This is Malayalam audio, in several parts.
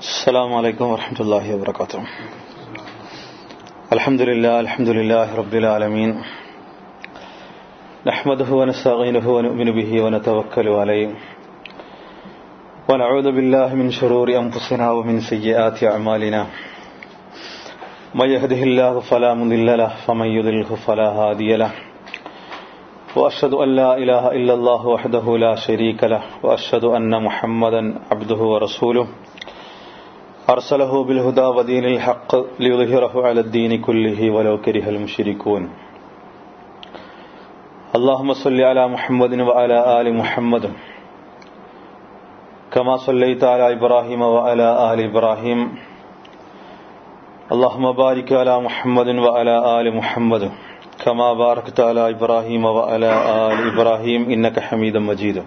السلام عليكم ورحمة الله وبركاته الحمد لله الحمد لله رب العالمين نحمده ونستعينه ونؤمن به ونتوكل عليه ونعوذ بالله من شرور أنفسنا ومن سيئات أعمالنا من يهده الله فلا مضل له ومن يضلله فلا هادي له وأشهد أن لا إله إلا الله وحده لا شريك له وأشهد أن محمدا عبده ورسوله أرسله بالهدى ودين الحق ليظهره على الدين كله ولو كره المشركون اللهم صل على محمد وعلى آل محمد كما صليت على إبراهيم وعلى آل إبراهيم اللهم بارك على محمد وعلى آل محمد كما باركت على إبراهيم وعلى آل إبراهيم إنك حميد مجيد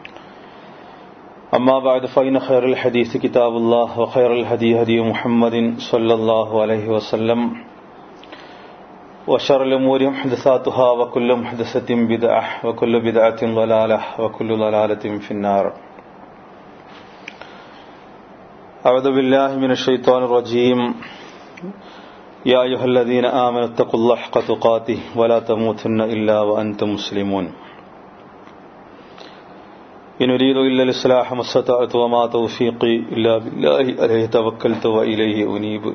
أما بعد فإن خير الحديث كتاب الله وخير الهدي هدي محمد صلى الله عليه وسلم وشر الأمور محدثاتها وكل محدثة بدعة وكل بدعة ضلالة وكل ضلالة في النار أعوذ بالله من الشيطان الرجيم يا أيها الذين آمنوا اتقوا الله حق تقاته ولا تموتن إلا وأنتم مسلمون إن أريد إلا الإصلاح ما استطعت وما توفيقي إلا بالله عليه توكلت وإليه أنيب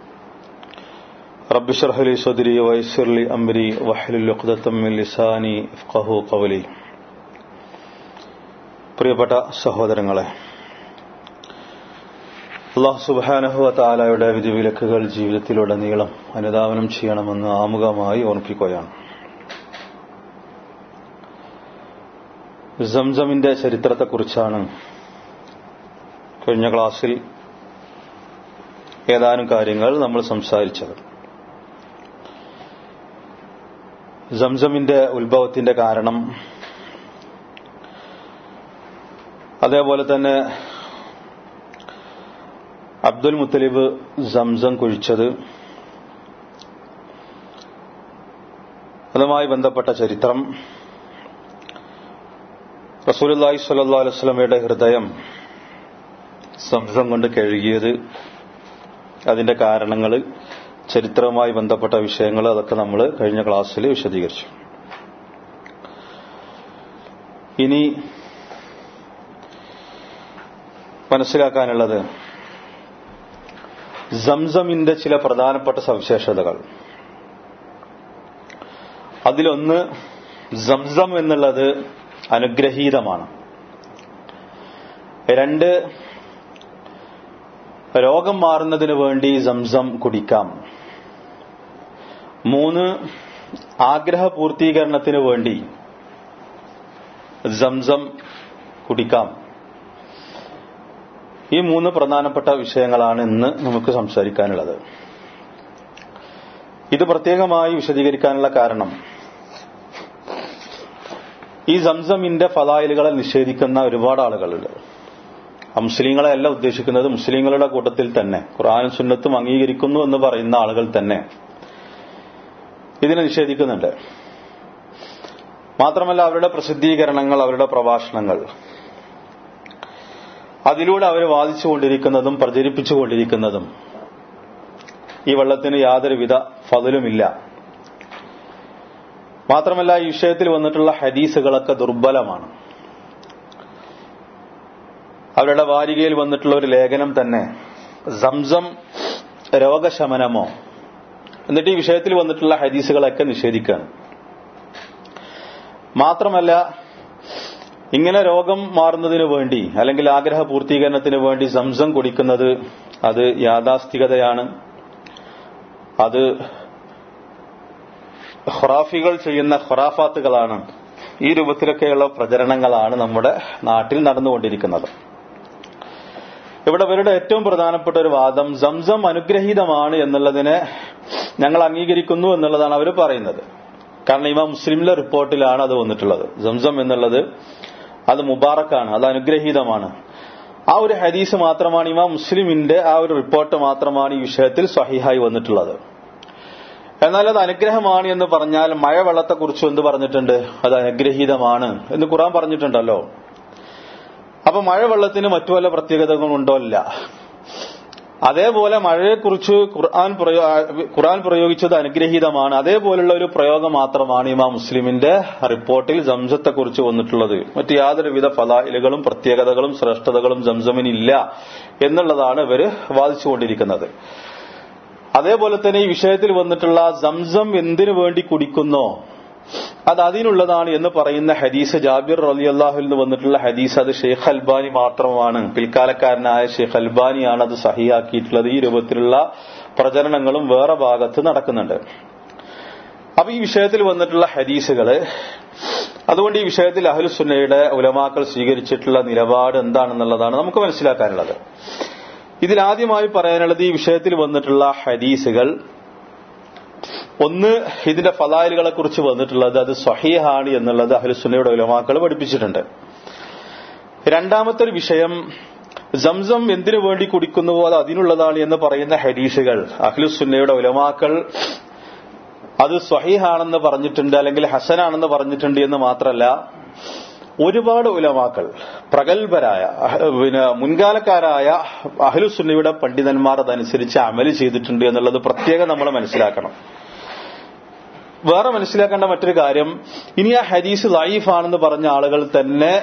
رب اشرح لي صدري ويسر لي أمري واحلل عقدة من لساني يفقهوا قولي പ്രിയപ്പെട്ട സഹോദരങ്ങളെ അള്ളാഹു സുബാനഹുവ താലായുടെ വിധിവിലക്കുകൾ ജീവിതത്തിലുടനീളം അനുധാവനം ചെയ്യണമെന്ന് ആമുഖമായി ഓർമ്മിപ്പിക്കുകയാണ് സംസമിന്റെ ചരിത്രത്തെക്കുറിച്ചാണ് കഴിഞ്ഞ ക്ലാസ്സിൽ ഏതാനും കാര്യങ്ങൾ നമ്മൾ സംസാരിച്ചത് സംസമിന്റെ ഉത്ഭവത്തിന്റെ കാരണം അതേപോലെ തന്നെ അബ്ദുൽ മുത്തലിബ് സംസം കുഴിച്ചത് അതുമായി ബന്ധപ്പെട്ട ചരിത്രം റസൂലുല്ലാഹി സ്വല്ലാ അലുസ്ലമയുടെ ഹൃദയം സംസം കൊണ്ട് കഴുകിയത് അതിന്റെ കാരണങ്ങൾ ചരിത്രവുമായി ബന്ധപ്പെട്ട വിഷയങ്ങൾ അതൊക്കെ നമ്മൾ കഴിഞ്ഞ ക്ലാസ്സിൽ വിശദീകരിച്ചു ഇനി മനസ്സിലാക്കാനുള്ളത് സംസമിന്റെ ചില പ്രധാനപ്പെട്ട സവിശേഷതകൾ അതിലൊന്ന് സംസം എന്നുള്ളത് അനുഗ്രഹീതമാണ് രണ്ട് രോഗം മാറുന്നതിന് വേണ്ടി സംസം കുടിക്കാം മൂന്ന് ആഗ്രഹ പൂർത്തീകരണത്തിന് വേണ്ടി സംസം കുടിക്കാം ഈ മൂന്ന് പ്രധാനപ്പെട്ട വിഷയങ്ങളാണ് ഇന്ന് നമുക്ക് സംസാരിക്കാനുള്ളത് ഇത് പ്രത്യേകമായി വിശദീകരിക്കാനുള്ള കാരണം ഈ സംസമിന്റെ ഫലായിലുകളെ നിഷേധിക്കുന്ന ഒരുപാട് ആളുകളുണ്ട് മുസ്ലിങ്ങളെ അല്ല ഉദ്ദേശിക്കുന്നത് മുസ്ലിങ്ങളുടെ കൂട്ടത്തിൽ തന്നെ ഖുറാനും സുന്നത്തും അംഗീകരിക്കുന്നു എന്ന് പറയുന്ന ആളുകൾ തന്നെ ഇതിനെ നിഷേധിക്കുന്നുണ്ട് മാത്രമല്ല അവരുടെ പ്രസിദ്ധീകരണങ്ങൾ അവരുടെ പ്രഭാഷണങ്ങൾ അതിലൂടെ അവർ വാദിച്ചുകൊണ്ടിരിക്കുന്നതും പ്രചരിപ്പിച്ചുകൊണ്ടിരിക്കുന്നതും ഈ വെള്ളത്തിന് യാതൊരുവിധ ഫതിലുമില്ല മാത്രമല്ല ഈ വിഷയത്തിൽ വന്നിട്ടുള്ള ഹദീസുകളൊക്കെ ദുർബലമാണ് അവരുടെ വാരികയിൽ വന്നിട്ടുള്ള ഒരു ലേഖനം തന്നെ സംസം രോഗശമനമോ എന്നിട്ട് ഈ വിഷയത്തിൽ വന്നിട്ടുള്ള ഹദീസുകളൊക്കെ നിഷേധിക്കുകയാണ് മാത്രമല്ല ഇങ്ങനെ രോഗം മാറുന്നതിനു വേണ്ടി അല്ലെങ്കിൽ ആഗ്രഹ പൂർത്തീകരണത്തിന് വേണ്ടി സംസം കുടിക്കുന്നത് അത് യാഥാസ്ഥികതയാണ് അത് ഖുറാഫികൾ ചെയ്യുന്ന ഖുറാഫാത്തുകളാണ് ഈ രൂപത്തിലൊക്കെയുള്ള പ്രചരണങ്ങളാണ് നമ്മുടെ നാട്ടിൽ നടന്നുകൊണ്ടിരിക്കുന്നത് ഇവിടെ ഇവരുടെ ഏറ്റവും പ്രധാനപ്പെട്ട ഒരു വാദം സംസം അനുഗ്രഹീതമാണ് എന്നുള്ളതിനെ ഞങ്ങൾ അംഗീകരിക്കുന്നു എന്നുള്ളതാണ് അവർ പറയുന്നത് കാരണം ഇവ മുസ്ലിമിലെ റിപ്പോർട്ടിലാണ് അത് വന്നിട്ടുള്ളത് സംസം എന്നുള്ളത് അത് മുബാറക്കാണ് അത് അനുഗ്രഹീതമാണ് ആ ഒരു ഹദീസ് മാത്രമാണ് ഇമാം മുസ്ലിമിന്റെ ആ ഒരു റിപ്പോർട്ട് മാത്രമാണ് ഈ വിഷയത്തിൽ സ്വഹിഹായി വന്നിട്ടുള്ളത് എന്നാൽ അത് അനുഗ്രഹമാണ് എന്ന് പറഞ്ഞാൽ മഴവെള്ളത്തെക്കുറിച്ച് എന്ത് പറഞ്ഞിട്ടുണ്ട് അത് അനുഗ്രഹീതമാണ് എന്ന് ഖുറാൻ പറഞ്ഞിട്ടുണ്ടല്ലോ അപ്പൊ മഴവെള്ളത്തിന് മറ്റു വല്ല പ്രത്യേകതകളും ഉണ്ടോ ഇല്ല അതേപോലെ മഴയെക്കുറിച്ച് ഖുർആൻ പ്രയോ ഖുർആൻ പ്രയോഗിച്ചത് അനുഗ്രഹീതമാണ് അതേപോലുള്ള ഒരു പ്രയോഗം മാത്രമാണ് ഇമാം മുസ്ലിമിന്റെ റിപ്പോർട്ടിൽ ജംസത്തെക്കുറിച്ച് വന്നിട്ടുള്ളത് മറ്റ് യാതൊരുവിധ ഫലായിലുകളും പ്രത്യേകതകളും ശ്രേഷ്ഠതകളും ജംസമിനില്ല എന്നുള്ളതാണ് ഇവര് വാദിച്ചുകൊണ്ടിരിക്കുന്നത് അതേപോലെ തന്നെ ഈ വിഷയത്തിൽ വന്നിട്ടുള്ള സംസം എന്തിനു വേണ്ടി കുടിക്കുന്നോ അത് അതിനുള്ളതാണ് എന്ന് പറയുന്ന ഹദീസ് ജാബിർ അലി അള്ളാഹുൽ നിന്ന് വന്നിട്ടുള്ള ഹദീസ് അത് ഷെയ്ഖ് അൽബാനി മാത്രമാണ് പിൽക്കാലക്കാരനായ ഷെയ്ഖ് അൽബാനിയാണ് അത് സഹിയാക്കിയിട്ടുള്ളത് ഈ രൂപത്തിലുള്ള പ്രചരണങ്ങളും വേറെ ഭാഗത്ത് നടക്കുന്നുണ്ട് അപ്പൊ ഈ വിഷയത്തിൽ വന്നിട്ടുള്ള ഹദീസുകള് അതുകൊണ്ട് ഈ വിഷയത്തിൽ അഹ്ലുസുന്നയുടെ ഉലമാക്കൾ സ്വീകരിച്ചിട്ടുള്ള നിലപാട് എന്താണെന്നുള്ളതാണ് നമുക്ക് മനസ്സിലാക്കാനുള്ളത് ഇതിൽ ആദ്യമായി പറയാനുള്ളത് ഈ വിഷയത്തിൽ വന്നിട്ടുള്ള ഹദീസുകൾ ഒന്ന് ഇതിന്റെ ഫലായിലുകളെ കുറിച്ച് വന്നിട്ടുള്ളത് അത് സ്വഹീഹാണ് എന്നുള്ളത് അഹ്ലുസുന്നയുടെ ഉലമാക്കൾ പഠിപ്പിച്ചിട്ടുണ്ട് രണ്ടാമത്തെ ഒരു വിഷയം സംസം എന്തിനു വേണ്ടി കുടിക്കുന്നുവോ അത് അതിനുള്ളതാണ് എന്ന് പറയുന്ന ഹദീസുകൾ അഹ്ലുസുന്നയുടെ ഉലമാക്കൾ അത് സ്വഹീഹാണെന്ന് പറഞ്ഞിട്ടുണ്ട് അല്ലെങ്കിൽ ഹസനാണെന്ന് പറഞ്ഞിട്ടുണ്ട് എന്ന് മാത്രമല്ല ഒരുപാട് ഉലമാക്കൾ പ്രഗത്ഭരായ പിന്നെ മുൻകാലക്കാരായ അഹ്ലുസുന്നയുടെ പണ്ഡിതന്മാർ അതനുസരിച്ച് അമല് ചെയ്തിട്ടുണ്ട് എന്നുള്ളത് പ്രത്യേകം നമ്മൾ മനസ്സിലാക്കണം വേറെ മനസ്സിലാക്കേണ്ട മറ്റൊരു കാര്യം ഇനി ആ ഹദീസ് ലൈഫ് ആണെന്ന് പറഞ്ഞ ആളുകൾ തന്നെ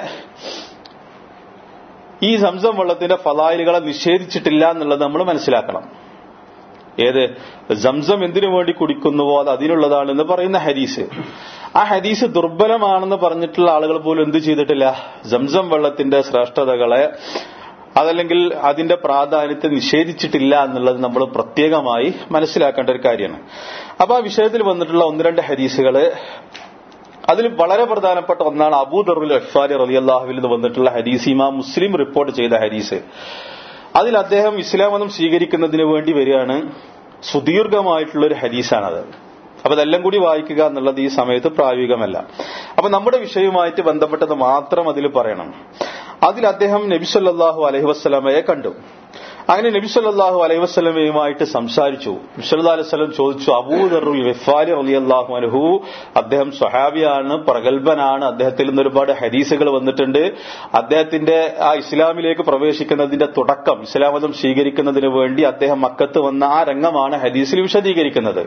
ഈ സംസം വെള്ളത്തിന്റെ ഫലായിലുകളെ നിഷേധിച്ചിട്ടില്ല എന്നുള്ളത് നമ്മൾ മനസ്സിലാക്കണം ഏത് സംസം എന്തിനു വേണ്ടി കുടിക്കുന്നുവോ അത് അതിനുള്ളതാണെന്ന് പറയുന്ന ഹദീസ് ആ ഹദീസ് ദുർബലമാണെന്ന് പറഞ്ഞിട്ടുള്ള ആളുകൾ പോലും എന്ത് ചെയ്തിട്ടില്ല സംസം വെള്ളത്തിന്റെ ശ്രേഷ്ഠതകളെ അതല്ലെങ്കിൽ അതിന്റെ പ്രാധാന്യത്തെ നിഷേധിച്ചിട്ടില്ല എന്നുള്ളത് നമ്മൾ പ്രത്യേകമായി മനസ്സിലാക്കേണ്ട ഒരു കാര്യമാണ് അപ്പൊ ആ വിഷയത്തിൽ വന്നിട്ടുള്ള ഒന്ന് രണ്ട് ഹദീസുകള് അതിൽ വളരെ പ്രധാനപ്പെട്ട ഒന്നാണ് അബൂദറുൽ അഫ്സാരി റലി അള്ളാഹുവിൽ നിന്ന് വന്നിട്ടുള്ള ഹദീസ് ഇമാം മുസ്ലിം റിപ്പോർട്ട് ചെയ്ത ഹദീസ് അതിൽ അദ്ദേഹം ഇസ്ലാം മതം സ്വീകരിക്കുന്നതിന് വേണ്ടി വരികയാണ് സുദീർഘമായിട്ടുള്ള ഒരു ഹദീസാണത് അപ്പൊ അതെല്ലാം കൂടി വായിക്കുക എന്നുള്ളത് ഈ സമയത്ത് പ്രായോഗികമല്ല അപ്പൊ നമ്മുടെ വിഷയവുമായിട്ട് ബന്ധപ്പെട്ടത് മാത്രം അതിൽ പറയണം അതിൽ അദ്ദേഹം നബിസല്ലാഹു അലഹി വസ്സലമയെ കണ്ടു അങ്ങനെ നബിസല്ലാഹു അലൈഹി വസ്ലമയുമായിട്ട് സംസാരിച്ചു നബിസല്ലാ അലൈഹി സ്വലം ചോദിച്ചു അബൂദറുൽ വെഫാലി അലി അള്ളാഹു അനഹു അദ്ദേഹം സ്വഹാബിയാണ് പ്രഗത്ഭനാണ് അദ്ദേഹത്തിൽ നിന്ന് ഒരുപാട് ഹദീസുകൾ വന്നിട്ടുണ്ട് അദ്ദേഹത്തിന്റെ ആ ഇസ്ലാമിലേക്ക് പ്രവേശിക്കുന്നതിന്റെ തുടക്കം ഇസ്ലാം മതം സ്വീകരിക്കുന്നതിന് വേണ്ടി അദ്ദേഹം മക്കത്ത് വന്ന ആ രംഗമാണ് ഹദീസിൽ വിശദീകരിക്കുന്നത്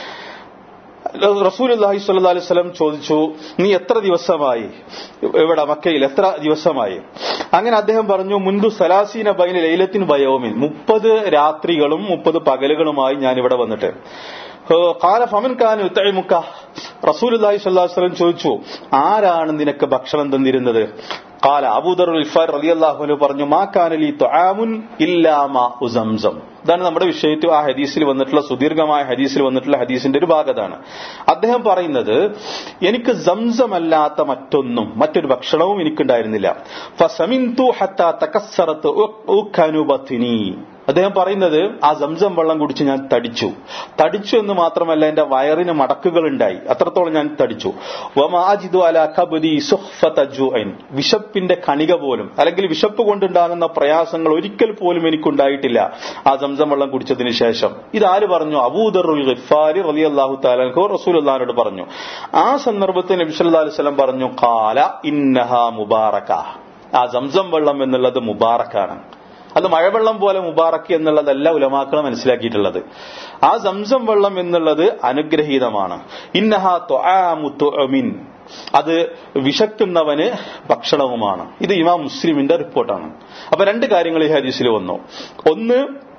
റസൂൽ അള്ളാഹി സ്വല്ലാ അലൈഹി സ്വലം ചോദിച്ചു നീ എത്ര ദിവസമായി ഇവിടെ മക്കയിൽ എത്ര ദിവസമായി അങ്ങനെ അദ്ദേഹം പറഞ്ഞു മുൻപ് സലാസീന ബൈന ലൈലത്തിൻ ബയോമിൻ മുപ്പത് രാത്രികളും മുപ്പത് പകലുകളുമായി ഞാൻ ഇവിടെ വന്നിട്ട് കാല ഫമൻ ഖാൻ ഉത്തഴിമുക്ക റസൂൽ അള്ളാഹി സ്വല്ലാ വസ്ലം ചോദിച്ചു ആരാണ് നിനക്ക് ഭക്ഷണം തന്നിരുന്നത് കാല അബൂദർ ഇൽഫാർ അലി അള്ളാഹുനു പറഞ്ഞു മാ കാനലി തൊആമുൻ ഇല്ലാമ ഉസംസം ഇതാണ് നമ്മുടെ വിഷയത്തിൽ ആ ഹദീസിൽ വന്നിട്ടുള്ള സുദീർഘമായ ഹദീസിൽ വന്നിട്ടുള്ള ഹദീസിന്റെ ഒരു ഭാഗത്താണ് അദ്ദേഹം പറയുന്നത് എനിക്ക് സംസമല്ലാത്ത മറ്റൊന്നും മറ്റൊരു ഭക്ഷണവും എനിക്കുണ്ടായിരുന്നില്ല ഫസമിന്തു ഹത്താ തകസ്സറത്ത് ഉഖനുബത്തിനി അദ്ദേഹം പറയുന്നത് ആ സംസം വെള്ളം കുടിച്ച് ഞാൻ തടിച്ചു തടിച്ചു എന്ന് മാത്രമല്ല എന്റെ വയറിന് മടക്കുകൾ ഉണ്ടായി അത്രത്തോളം ഞാൻ തടിച്ചു വമാജിദു അല കബദി സുഹ്ഫതജുഅൻ വിശപ്പിന്റെ കണിക പോലും അല്ലെങ്കിൽ വിശപ്പ് കൊണ്ടുണ്ടാകുന്ന പ്രയാസങ്ങൾ ഒരിക്കൽ പോലും എനിക്കുണ്ടായിട്ടില്ല ആ സംസം വെള്ളം കുടിച്ചതിന് ശേഷം ഇതാര് പറഞ്ഞു അബൂദറുൽ ഗഫാരി റളിയല്ലാഹു തആല റസൂൽ അള്ളഹാനോട് പറഞ്ഞു ആ സന്ദർഭത്തിൽ നബി സല്ലല്ലാഹു അലൈഹി വസല്ലം പറഞ്ഞു ഖാല ഇന്നഹ മുബാറക ആ സംസം വെള്ളം എന്നുള്ളത് മുബാറക്കാണ് അത് മഴവെള്ളം പോലെ മുബാറക്ക് എന്നുള്ളതല്ല ഉലമാക്കൾ മനസ്സിലാക്കിയിട്ടുള്ളത് ആ സംസം വെള്ളം എന്നുള്ളത് അനുഗ്രഹീതമാണ് ഇന്നഹ തൊആമുൻ അത് വിശക്കുന്നവന് ഭക്ഷണവുമാണ് ഇത് ഇമാം മുസ്ലിമിന്റെ റിപ്പോർട്ടാണ് അപ്പൊ രണ്ട് കാര്യങ്ങൾ ഈ ഹദീസിൽ വന്നു ഒന്ന്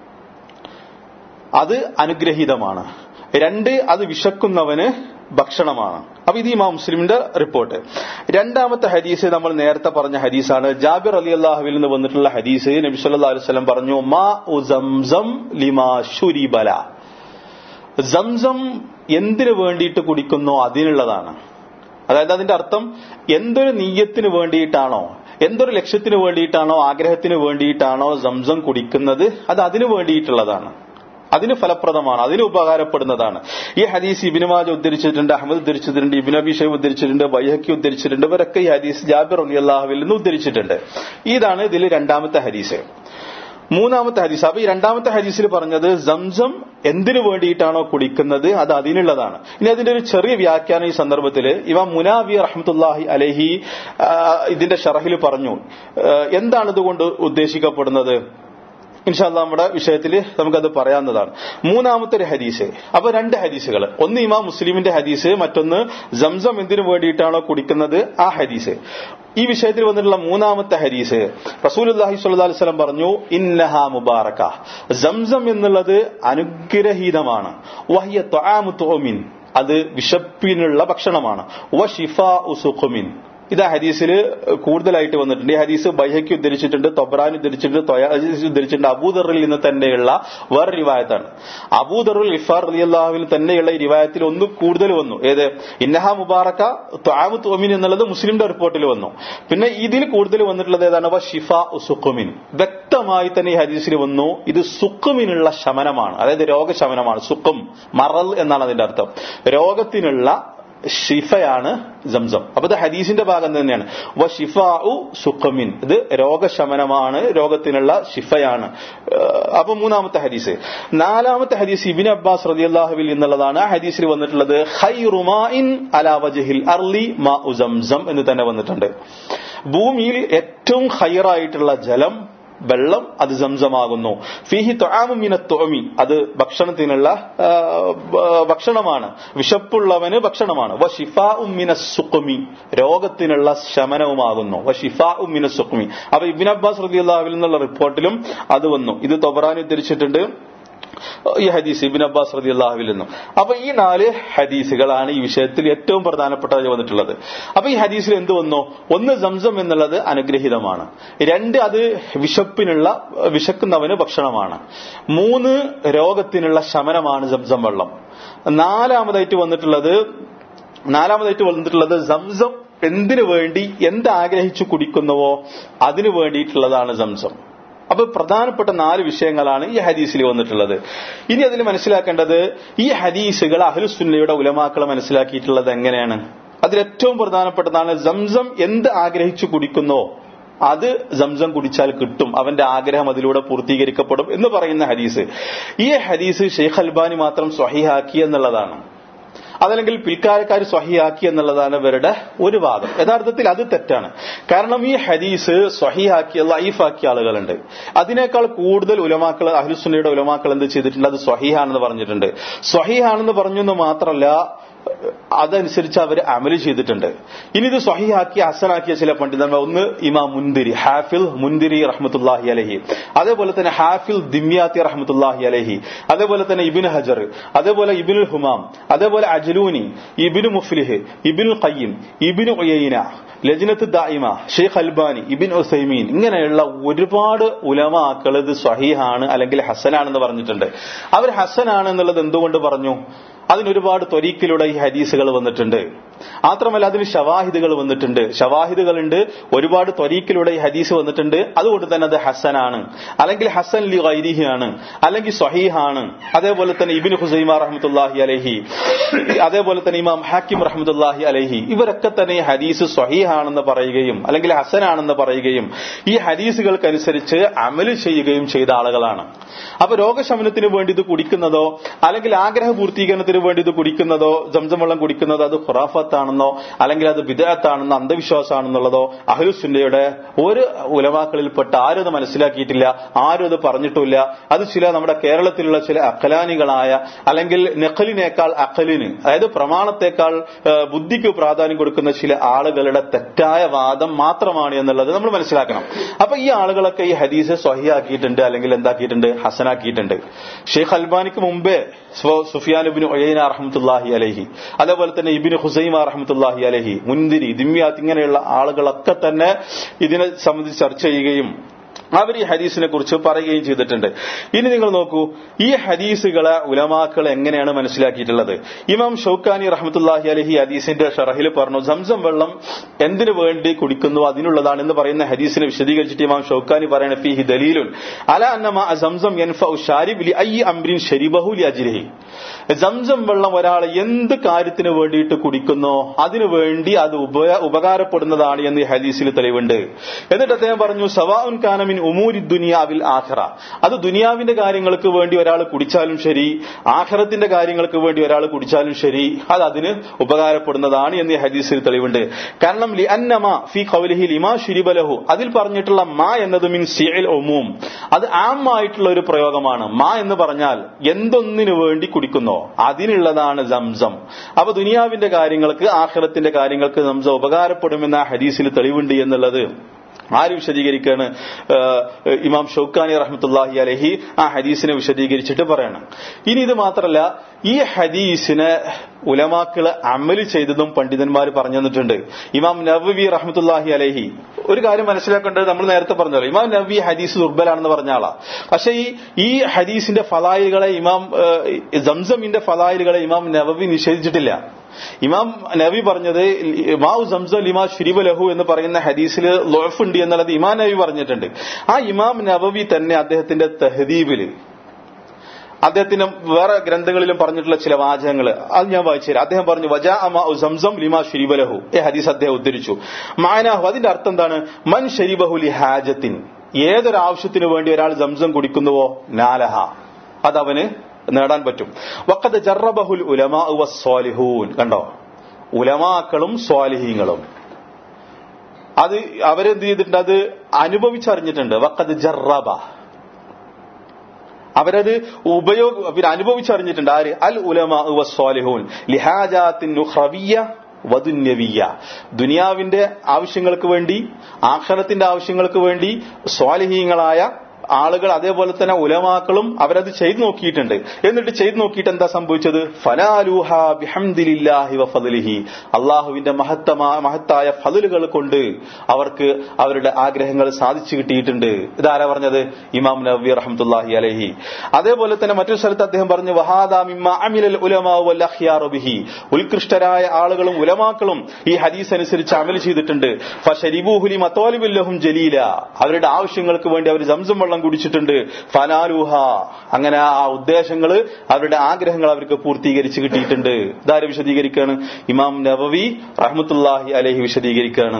അത് അനുഗ്രഹീതമാണ് രണ്ട് അത് വിശക്കുന്നവന് ഭക്ഷണമാണ് അപ്പൊ ഇത് ഇമാം മുസ്ലിമിന്റെ റിപ്പോർട്ട് രണ്ടാമത്തെ ഹദീസ് നമ്മൾ നേരത്തെ പറഞ്ഞ ഹദീസാണ് ജാബിർ അലി അള്ളാഹുവിൽ നിന്ന് വന്നിട്ടുള്ള ഹദീസ് നബി സല്ലാ അലൈഹി സ്വലം പറഞ്ഞു മാ ഉസം ലിമാ ഷുരിബല സംസം എന്തിനു വേണ്ടിയിട്ട് കുടിക്കുന്നോ അതിനുള്ളതാണ് അതായത് അതിന്റെ അർത്ഥം എന്തൊരു നീയത്തിന് വേണ്ടിയിട്ടാണോ എന്തൊരു ലക്ഷ്യത്തിന് വേണ്ടിയിട്ടാണോ ആഗ്രഹത്തിന് വേണ്ടിയിട്ടാണോ സംസം കുടിക്കുന്നത് അത് അതിനു വേണ്ടിയിട്ടുള്ളതാണ് അതിന് ഫലപ്രദമാണ് അതിന് ഉപകാരപ്പെടുന്നതാണ് ഈ ഹദീസ് ഇബിനുമാജ് ഉദ്ധരിച്ചിട്ടുണ്ട് അഹമ്മദ് ഉദ്ധരിച്ചിട്ടുണ്ട് ഇബിൻ അബി ഷൈബ് ഉദ്ധരിച്ചിട്ടുണ്ട് ബൈഹക്കി ഉദ്ധരിച്ചിട്ടുണ്ട് ഇവരൊക്കെ ഈ ഹദീസ് ജാബിർ അലി അള്ളാഹുവിൽ നിന്ന് ഉദ്ധരിച്ചിട്ടുണ്ട് ഇതാണ് ഇതിൽ രണ്ടാമത്തെ ഹദീസ് മൂന്നാമത്തെ ഹദീസ് അപ്പൊ ഈ രണ്ടാമത്തെ ഹദീസിൽ പറഞ്ഞത് സംസം എന്തിനു വേണ്ടിയിട്ടാണോ കുടിക്കുന്നത് അത് അതിനുള്ളതാണ് ഇനി അതിന്റെ ഒരു ചെറിയ വ്യാഖ്യാനം ഈ സന്ദർഭത്തിൽ ഇവ മുനാവി റഹ്മത്തുല്ലാഹി അലഹി ഇതിന്റെ ഷറഹിൽ പറഞ്ഞു എന്താണ് ഇതുകൊണ്ട് ഉദ്ദേശിക്കപ്പെടുന്നത് ഇൻഷാല്ല നമ്മുടെ വിഷയത്തിൽ നമുക്കത് പറയാവുന്നതാണ് മൂന്നാമത്തെ ഒരു ഹദീസ് അപ്പൊ രണ്ട് ഹദീസുകൾ ഒന്ന് ഇമാം മുസ്ലിമിന്റെ ഹദീസ് മറ്റൊന്ന് സംസം എന്തിനു വേണ്ടിയിട്ടാണോ കുടിക്കുന്നത് ആ ഹദീസ് ഈ വിഷയത്തിൽ വന്നിട്ടുള്ള മൂന്നാമത്തെ ഹദീസ് റസൂലുല്ലാഹി സ്വല്ലല്ലാഹി അലൈഹി വസല്ലം പറഞ്ഞു ഇന്നഹ മുബാറക സംസം എന്നുള്ളത് അനുഗ്രഹീതമാണ് വഹിയ ത്വആമു തുഅമിൻ അത് വിശപ്പിനുള്ള ഭക്ഷണമാണ് വ ഷിഫാ ഉസുഖുമിൻ ഇത് ആ ഹദീസിൽ കൂടുതലായിട്ട് വന്നിട്ടുണ്ട് ഈ ഹദീസ് ബൈഹയ്ക്ക് ഉദ്ധരിച്ചിട്ടുണ്ട് തൊബ്രാൻ ഉദ്ധരിച്ചിട്ടുണ്ട് തൊയാസ് ഉദ്ധരിച്ചിട്ടുണ്ട് അബൂദറിൽ നിന്ന് തന്നെയുള്ള വേറെ റിവായത്താണ് അബൂദറുൽ ഇഫാർ അലി അള്ളാഹുവിൽ തന്നെയുള്ള ഈ റിവായത്തിൽ ഒന്ന് കൂടുതൽ വന്നു ഏത് ഇന്നഹ മുബാറക്ക ത്വാമു തുഅമിൻ എന്നുള്ളത് മുസ്ലിംന്റെ റിപ്പോർട്ടിൽ വന്നു പിന്നെ ഇതിൽ കൂടുതൽ വന്നിട്ടുള്ളത് ഏതാണ് വ ഷിഫ സുഖുമിൻ വ്യക്തമായി തന്നെ ഈ ഹദീസിൽ വന്നു ഇത് സുഖുമിനുള്ള ശമനമാണ് അതായത് രോഗശമനമാണ് സുഖം മറൽ എന്നാണ് അതിന്റെ അർത്ഥം രോഗത്തിനുള്ള ഷിഫയാണ് സംസം അപ്പൊ ഇത് ഹദീസിന്റെ ഭാഗം തന്നെയാണ് വ ഷിഫാഉ സുഖമിൻ ഇത് രോഗശമനമാണ് രോഗത്തിനുള്ള ഷിഫയാണ് ഏഹ് അപ്പൊ മൂന്നാമത്തെ ഹദീസ് നാലാമത്തെ ഹദീസ് ഇബിൻ അബ്ബാസ് റളിയല്ലാഹുവിൽ എന്നുള്ളതാണ് ആ ഹദീസിൽ വന്നിട്ടുള്ളത് ഖൈറുമാഇൻ അലാ വജ്ഹിൽ അർലി മാ സംസം എന്ന് തന്നെ വന്നിട്ടുണ്ട് ഭൂമിയിൽ ഏറ്റവും ഹൈറായിട്ടുള്ള ജലം വെള്ളം അത് സംസമാകുന്നു ഫിഹി തൊആമുമിന തൊമി അത് ഭക്ഷണത്തിനുള്ള ആ, ബ- ഭക്ഷണമാണ് വിശപ്പുള്ളവന് ഭക്ഷണമാണ് വ ഷിഫാ ഉമ്മിന സുഖമി രോഗത്തിനുള്ള ശമനവുമാകുന്നു വ ഷിഫാ ഉമ്മിന സുഖമി അപ്പൊ ഇബിൻ അബ്ബാസ് റളിയല്ലാഹുവിൽ നിന്നുള്ള റിപ്പോർട്ടിലും അത് വന്നു ഇത് തൊബറാൻ ഉദ്ധരിച്ചിട്ടുണ്ട് ഈ ഹദീസ് ഇബിൻ അബ്ബാസ് റതി അള്ളാഹുവിൽ നിന്നും അപ്പൊ ഈ നാല് ഹദീസുകളാണ് ഈ വിഷയത്തിൽ ഏറ്റവും പ്രധാനപ്പെട്ടതായി വന്നിട്ടുള്ളത് അപ്പൊ ഈ ഹദീസിൽ എന്ത് വന്നു ഒന്ന് സംസം എന്നുള്ളത് അനുഗ്രഹീതമാണ് രണ്ട് അത് വിശപ്പിനുള്ള വിശക്കുന്നവന് ഭക്ഷണമാണ് മൂന്ന് രോഗത്തിനുള്ള ശമനമാണ് സംസം വെള്ളം നാലാമതായിട്ട് വന്നിട്ടുള്ളത് നാലാമതായിട്ട് വന്നിട്ടുള്ളത് സംസം എന്തിനു വേണ്ടി എന്ത് ആഗ്രഹിച്ചു കുടിക്കുന്നുവോ അതിനു വേണ്ടിയിട്ടുള്ളതാണ് സംസം അപ്പൊ പ്രധാനപ്പെട്ട നാല് വിഷയങ്ങളാണ് ഈ ഹദീസിൽ വന്നിട്ടുള്ളത് ഇനി അതിൽ മനസ്സിലാക്കേണ്ടത് ഈ ഹദീസുകൾ അഹ്ലുസുന്നയുടെ ഉലമാക്കൾ മനസ്സിലാക്കിയിട്ടുള്ളത് എങ്ങനെയാണ് അതിലേറ്റവും പ്രധാനപ്പെട്ടതാണ് സംസം എന്ത് ആഗ്രഹിച്ചു കുടിക്കുന്നോ അത് സംസം കുടിച്ചാൽ കിട്ടും അവന്റെ ആഗ്രഹം അതിലൂടെ പൂർത്തീകരിക്കപ്പെടും എന്ന് പറയുന്ന ഹദീസ് ഈ ഹദീസ് ഷെയ്ഖ് അൽബാനി മാത്രം സ്വഹിഹാക്കി എന്നുള്ളതാണ് അതല്ലെങ്കിൽ പിൽക്കാലക്കാർ സ്വഹിയാക്കി എന്നുള്ളതാണ് ഇവരുടെ ഒരു വാദം യഥാർത്ഥത്തിൽ അത് തെറ്റാണ് കാരണം ഈ ഹദീസ് സ്വഹിയാക്കിയ ലൈഫാക്കിയ ആളുകളുണ്ട് അതിനേക്കാൾ കൂടുതൽ ഉലമാക്കൾ അഹ്ലുസുന്നയുടെ ഉലമാക്കൾ എന്ത് ചെയ്തിട്ടുണ്ട് അത് സ്വഹീഹാണെന്ന് പറഞ്ഞിട്ടുണ്ട് സ്വഹീഹാണെന്ന് പറഞ്ഞു എന്ന് മാത്രമല്ല അതനുസരിച്ച് അവർ അമല് ചെയ്തിട്ടുണ്ട് ഇനി ഇത് സ്വഹിയാക്കി ഹസനാക്കിയ ചില പണ്ഡിതന്മാർ ഒന്ന് ഇമാം മുന്തിരി ഹാഫിൽ മുന്തിരി റഹ്മത്തുല്ലാഹി അലഹി അതേപോലെ തന്നെ ഹാഫിൽ ദിമ്യാത്തി റഹ്മത്തുല്ലാഹി അലഹി അതേപോലെ തന്നെ ഇബിൻ ഹജർ അതേപോലെ ഇബിനുൽ ഹുമാം അതേപോലെ അജ്ലൂനി Ibn Muflih Ibnul Qayyim Ibn Uyaina ലജ്നത്ത് ദായിമ ഷെയ്ഖ് അൽബാനി ഇബിൻ ഉസൈമീൻ ഇങ്ങനെയുള്ള ഒരുപാട് ഉലമാക്കൾ ഇത് സ്വഹീഹാണ് അല്ലെങ്കിൽ ഹസനാണെന്ന് പറഞ്ഞിട്ടുണ്ട് അവർ ഹസനാണ് എന്നുള്ളത് എന്തുകൊണ്ട് പറഞ്ഞു അതിനൊരുപാട് ത്വരീക്കിലൂടെ ഈ ഹദീസുകൾ വന്നിട്ടുണ്ട് മാത്രമല്ല അതിന് ഷവാഹിദുകൾ വന്നിട്ടുണ്ട് ഷവാഹിദുകളുണ്ട് ഒരുപാട് ത്വരീക്കിലൂടെ ഈ ഹദീസ് വന്നിട്ടുണ്ട് അതുകൊണ്ട് തന്നെ അത് ഹസനാണ് അല്ലെങ്കിൽ ഹസൻ ലി ഗൈരിഹിയാണ് അല്ലെങ്കിൽ സ്വഹീഹാണ് അതേപോലെ തന്നെ ഇബിൻ ഹുസൈമ റഹ്മത്തുല്ലാഹി അലഹി അതേപോലെ തന്നെ ഇമാം ഹാക്കിം റഹ്മത്തുല്ലാഹി അലഹി ഇവരൊക്കെ തന്നെ ഈ ഹദീസ് സ്വഹീഹാണെന്ന് പറയുകയും അല്ലെങ്കിൽ ഹസനാണെന്ന് പറയുകയും ഈ ഹദീസുകൾക്കനുസരിച്ച് അമല് ചെയ്യുകയും ചെയ്ത ആളുകളാണ് അപ്പൊ രോഗശമനത്തിന് വേണ്ടി ഇത് കുടിക്കുന്നതോ അല്ലെങ്കിൽ ആഗ്രഹ പൂർത്തീകരണത്തിന് വേണ്ടി ഇത് കുടിക്കുന്നതോ ജംസം വെള്ളം കുടിക്കുന്നതോ അത് ഖുറാഫത്താണെന്നോ അല്ലെങ്കിൽ അത് വിദഗ്ധാണെന്നോ അന്ധവിശ്വാസമാണെന്നുള്ളതോ അഹ്ലുസുന്നയുടെ ഒരു ഉലമാക്കളിൽപ്പെട്ട ആരും അത് മനസ്സിലാക്കിയിട്ടില്ല ആരും അത് പറഞ്ഞിട്ടില്ല അത് ചില നമ്മുടെ കേരളത്തിലുള്ള ചില അഖലാനികളായ അല്ലെങ്കിൽ നെഖലിനേക്കാൾ അഖലിന് അതായത് പ്രമാണത്തെക്കാൾ ഏഹ്, ബുദ്ധിക്ക് പ്രാധാന്യം കൊടുക്കുന്ന ചില ആളുകളുടെ തെറ്റായ വാദം മാത്രമാണ് എന്നുള്ളത് നമ്മൾ മനസ്സിലാക്കണം അപ്പൊ ഈ ആളുകളൊക്കെ ഈ ഹദീസ് സ്വഹിയാക്കിയിട്ടുണ്ട് അല്ലെങ്കിൽ എന്താക്കിയിട്ടുണ്ട് ഹസനാക്കിയിട്ടുണ്ട് ഷെയ്ഖ് അൽബാനിക്ക് മുമ്പേ സ്വ- സുഫിയാൻ ഇബിന് ഒയൈന റഹ്മത്തുല്ലാഹി അലഹി അതേപോലെ തന്നെ ഇബിന് ഹുസൈമ റഹ്മത്തുല്ലാഹി അലഹി മുന്തിരി ദിമ്യാത്ത് ഇങ്ങനെയുള്ള ആളുകളൊക്കെ തന്നെ ഇതിനെ സംബന്ധിച്ച് ചർച്ച ചെയ്യുകയും അവർ ഈ ഹദീസിനെ കുറിച്ച് പറയുകയും ചെയ്തിട്ടുണ്ട് ഇനി നിങ്ങൾ നോക്കൂ ഈ ഹദീസുകളെ ഉലമാക്കൾ എങ്ങനെയാണ് മനസ്സിലാക്കിയിട്ടുള്ളത് ഇമാം ഷൗക്കാനി റഹ്മത്തുല്ലാഹി അലഹി ഹദീസിന്റെ ഷറഹിൽ പറഞ്ഞു സംസം വെള്ളം എന്തിനു വേണ്ടി കുടിക്കുന്നു അതിനുള്ളതാണ് എന്ന് പറയുന്ന ഹദീസിനെ വിശദീകരിച്ചിട്ട് ഇമാം ഷൗക്കാനി പറയണ ഫിഹി ദലീലുൻ അല അന്നമ സംസം യൻഫഉ ഷാരിബ് ലി അയ്യി അംരിൻ ശരിബഹു ലി അജ്രിഹി സംസം വെള്ളം ഒരാൾ എന്ത് കാര്യത്തിന് വേണ്ടിയിട്ട് കുടിക്കുന്നോ അതിനു വേണ്ടി അത് ഉപ ഉപകാരപ്പെടുന്നതാണ് എന്ന് ഈ ഹദീസിൽ തെളിവുണ്ട് എന്നിട്ട് അദ്ദേഹം പറഞ്ഞു സവാഉൻ കാനമിൻ ഉമൂരി ദുനിയാവിൽ ആഖിറ അത് ദുനിയാവിന്റെ കാര്യങ്ങൾക്ക് വേണ്ടി ഒരാൾ കുടിച്ചാലും ശരി ആഖിറത്തിന്റെ കാര്യങ്ങൾക്ക് വേണ്ടി ഒരാൾ കുടിച്ചാലും ശരി അത് അതിന് ഉപകാരപ്പെടുന്നതാണ് എന്ന് ഈ ഹദീസിൽ തെളിവുണ്ട് കാരണം ലി അന്നമ ഫി ഖൗലിഹി ലിമാ ശുരിബലഹു അതിൽ പറഞ്ഞിട്ടുള്ള മാ എന്നത് മീൻ സിയൽ ഒമൂം അത് ആമായിട്ടുള്ള ഒരു പ്രയോഗമാണ് മാ എന്ന് പറഞ്ഞാൽ എന്തൊന്നിനു വേണ്ടി കുടിക്കുന്നോ അതിനുള്ളതാണ് സംസം അപ്പൊ ദുനിയാവിന്റെ കാര്യങ്ങൾക്ക് ആഖിറത്തിന്റെ കാര്യങ്ങൾക്ക് സംസം ഉപകാരപ്പെടുമെന്ന ആ ഹദീസിൽ തെളിവുണ്ട് എന്നുള്ളത് ആര് വിശദീകരിക്കാണ് ഏഹ് ഇമാം ഷൗക്കാനി റഹ്മത്തുല്ലാഹി അലഹി ആ ഹദീസിനെ വിശദീകരിച്ചിട്ട് പറയണം ഇനി ഇത് മാത്രമല്ല ഈ ഹദീസിനെ ഉലമാക്കള് അമല് ചെയ്തതും പണ്ഡിതന്മാർ പറഞ്ഞു തന്നിട്ടുണ്ട് ഇമാം നവവി റഹ്മത്തുല്ലാഹി അലഹി ഒരു കാര്യം മനസ്സിലാക്കേണ്ടത് നമ്മൾ നേരത്തെ പറഞ്ഞല്ലോ ഇമാം നവവി ഹദീസ് ദുർബലാണെന്ന് പറഞ്ഞ ആളാ പക്ഷെ ഈ ഈ ഹദീസിന്റെ ഫലായിലുകളെ ഇമാം ഏഹ് സംസമിന്റെ ഫലായിലുകളെ ഇമാം നവവി നിഷേധിച്ചിട്ടില്ല ഇമാം നബി പറഞ്ഞത് മാഉ സംസം ലിമാ ഷുരിബ ലഹു എന്ന് പറയുന്ന ഹദീസിൽ ലോഫ് ഉണ്ട് എന്നുള്ളത് ഇമാം നബി പറഞ്ഞിട്ടുണ്ട് ആ ഇമാം നബവി തന്നെ അദ്ദേഹത്തിന്റെ തെഹദീബില് അദ്ദേഹത്തിന് വേറെ ഗ്രന്ഥങ്ങളിലും പറഞ്ഞിട്ടുള്ള ചില വാചകങ്ങൾ അത് ഞാൻ വായിച്ചുതരാം അദ്ദേഹം പറഞ്ഞു വജാ അമാ സംസം ലിമാ ഷുരിബലഹു ഈ ഹദീസ് അദ്ദേഹം ഉദ്ധരിച്ചു മാനാഹു അതിന്റെ അർത്ഥം എന്താണ് മൻ ഷരീബഹു ലി ഹാജത്തിൻ ഏതൊരു ആവശ്യത്തിനു വേണ്ടി ഒരാൾ സംസം കുടിക്കുന്നുവോ നാലഹ അതവന് നേടാൻ പറ്റും വക്കത് ജറബഹുൽ ഉലമാ സ്വാലിഹൂൻ കണ്ടോ ഉലമാക്കളും സ്വാലിഹീങ്ങളും അത് അവരെന്ത് ചെയ്തിട്ടുണ്ട് അത് അനുഭവിച്ചറിഞ്ഞിട്ടുണ്ട് വക്കത് ജറബ അവരത് ഉപയോഗ അവർ അനുഭവിച്ചറിഞ്ഞിട്ടുണ്ട് ആര് അൽ ഉലമാ സ്വാലിഹൂൻ ലിഹാജാത്തിൻ നുഹ്റവിയ വധുന്യവിയ ദുനിയാവിന്റെ ആവശ്യങ്ങൾക്ക് വേണ്ടി ആഖിറത്തിന്റെ ആവശ്യങ്ങൾക്ക് വേണ്ടി സ്വാലിഹീങ്ങളായ ആളുകൾ അതേപോലെ തന്നെ ഉലമാക്കളും അവരത് ചെയ്തു നോക്കിയിട്ടുണ്ട് എന്നിട്ട് ചെയ്തു നോക്കിയിട്ട് എന്താ സംഭവിച്ചത് ഫലാലൂഹ ബിഹംദിലില്ലാഹി വഫദലിഹി അള്ളാഹുവിന്റെ മഹത്തമാ മഹത്തായ ഫതിലുകൾ കൊണ്ട് അവർക്ക് അവരുടെ ആഗ്രഹങ്ങൾ സാധിച്ചു കിട്ടിയിട്ടുണ്ട് ഇതാരാ പറഞ്ഞത് ഇമാം നബി റഹ്മത്തുല്ലാഹി അലഹി അതേപോലെ തന്നെ മറ്റൊരു സ്ഥലത്ത് അദ്ദേഹം പറഞ്ഞു വഹാദാ മിമ്മ അമിലൽ ഉലമാ വൽ അഖ്യാറു ബിഹി ഉത്കൃഷ്ടരായ ആളുകളും ഉലമാക്കളും ഈ ഹദീസ് അനുസരിച്ച് അമൽ ചെയ്തിട്ടുണ്ട് ഫശരിബൂഹുലി മത്തോലിബുല്ലഹും ജലീല അവരുടെ ആവശ്യങ്ങൾക്ക് വേണ്ടി അവർ സംസം വെള്ളം കുടിച്ചിട്ടുണ്ട് ഫലാലൂഹ അങ്ങനെ ആ ഉദ്ദേശങ്ങൾ അവരുടെ ആഗ്രഹങ്ങൾ അവർക്ക് പൂർത്തീകരിച്ച് കിട്ടിയിട്ടുണ്ട് ഇതാര് വിശദീകരിക്കാണ് ഇമാം നബവി റഹ്മത്തുല്ലാഹി അലഹി വിശദീകരിക്കാണ്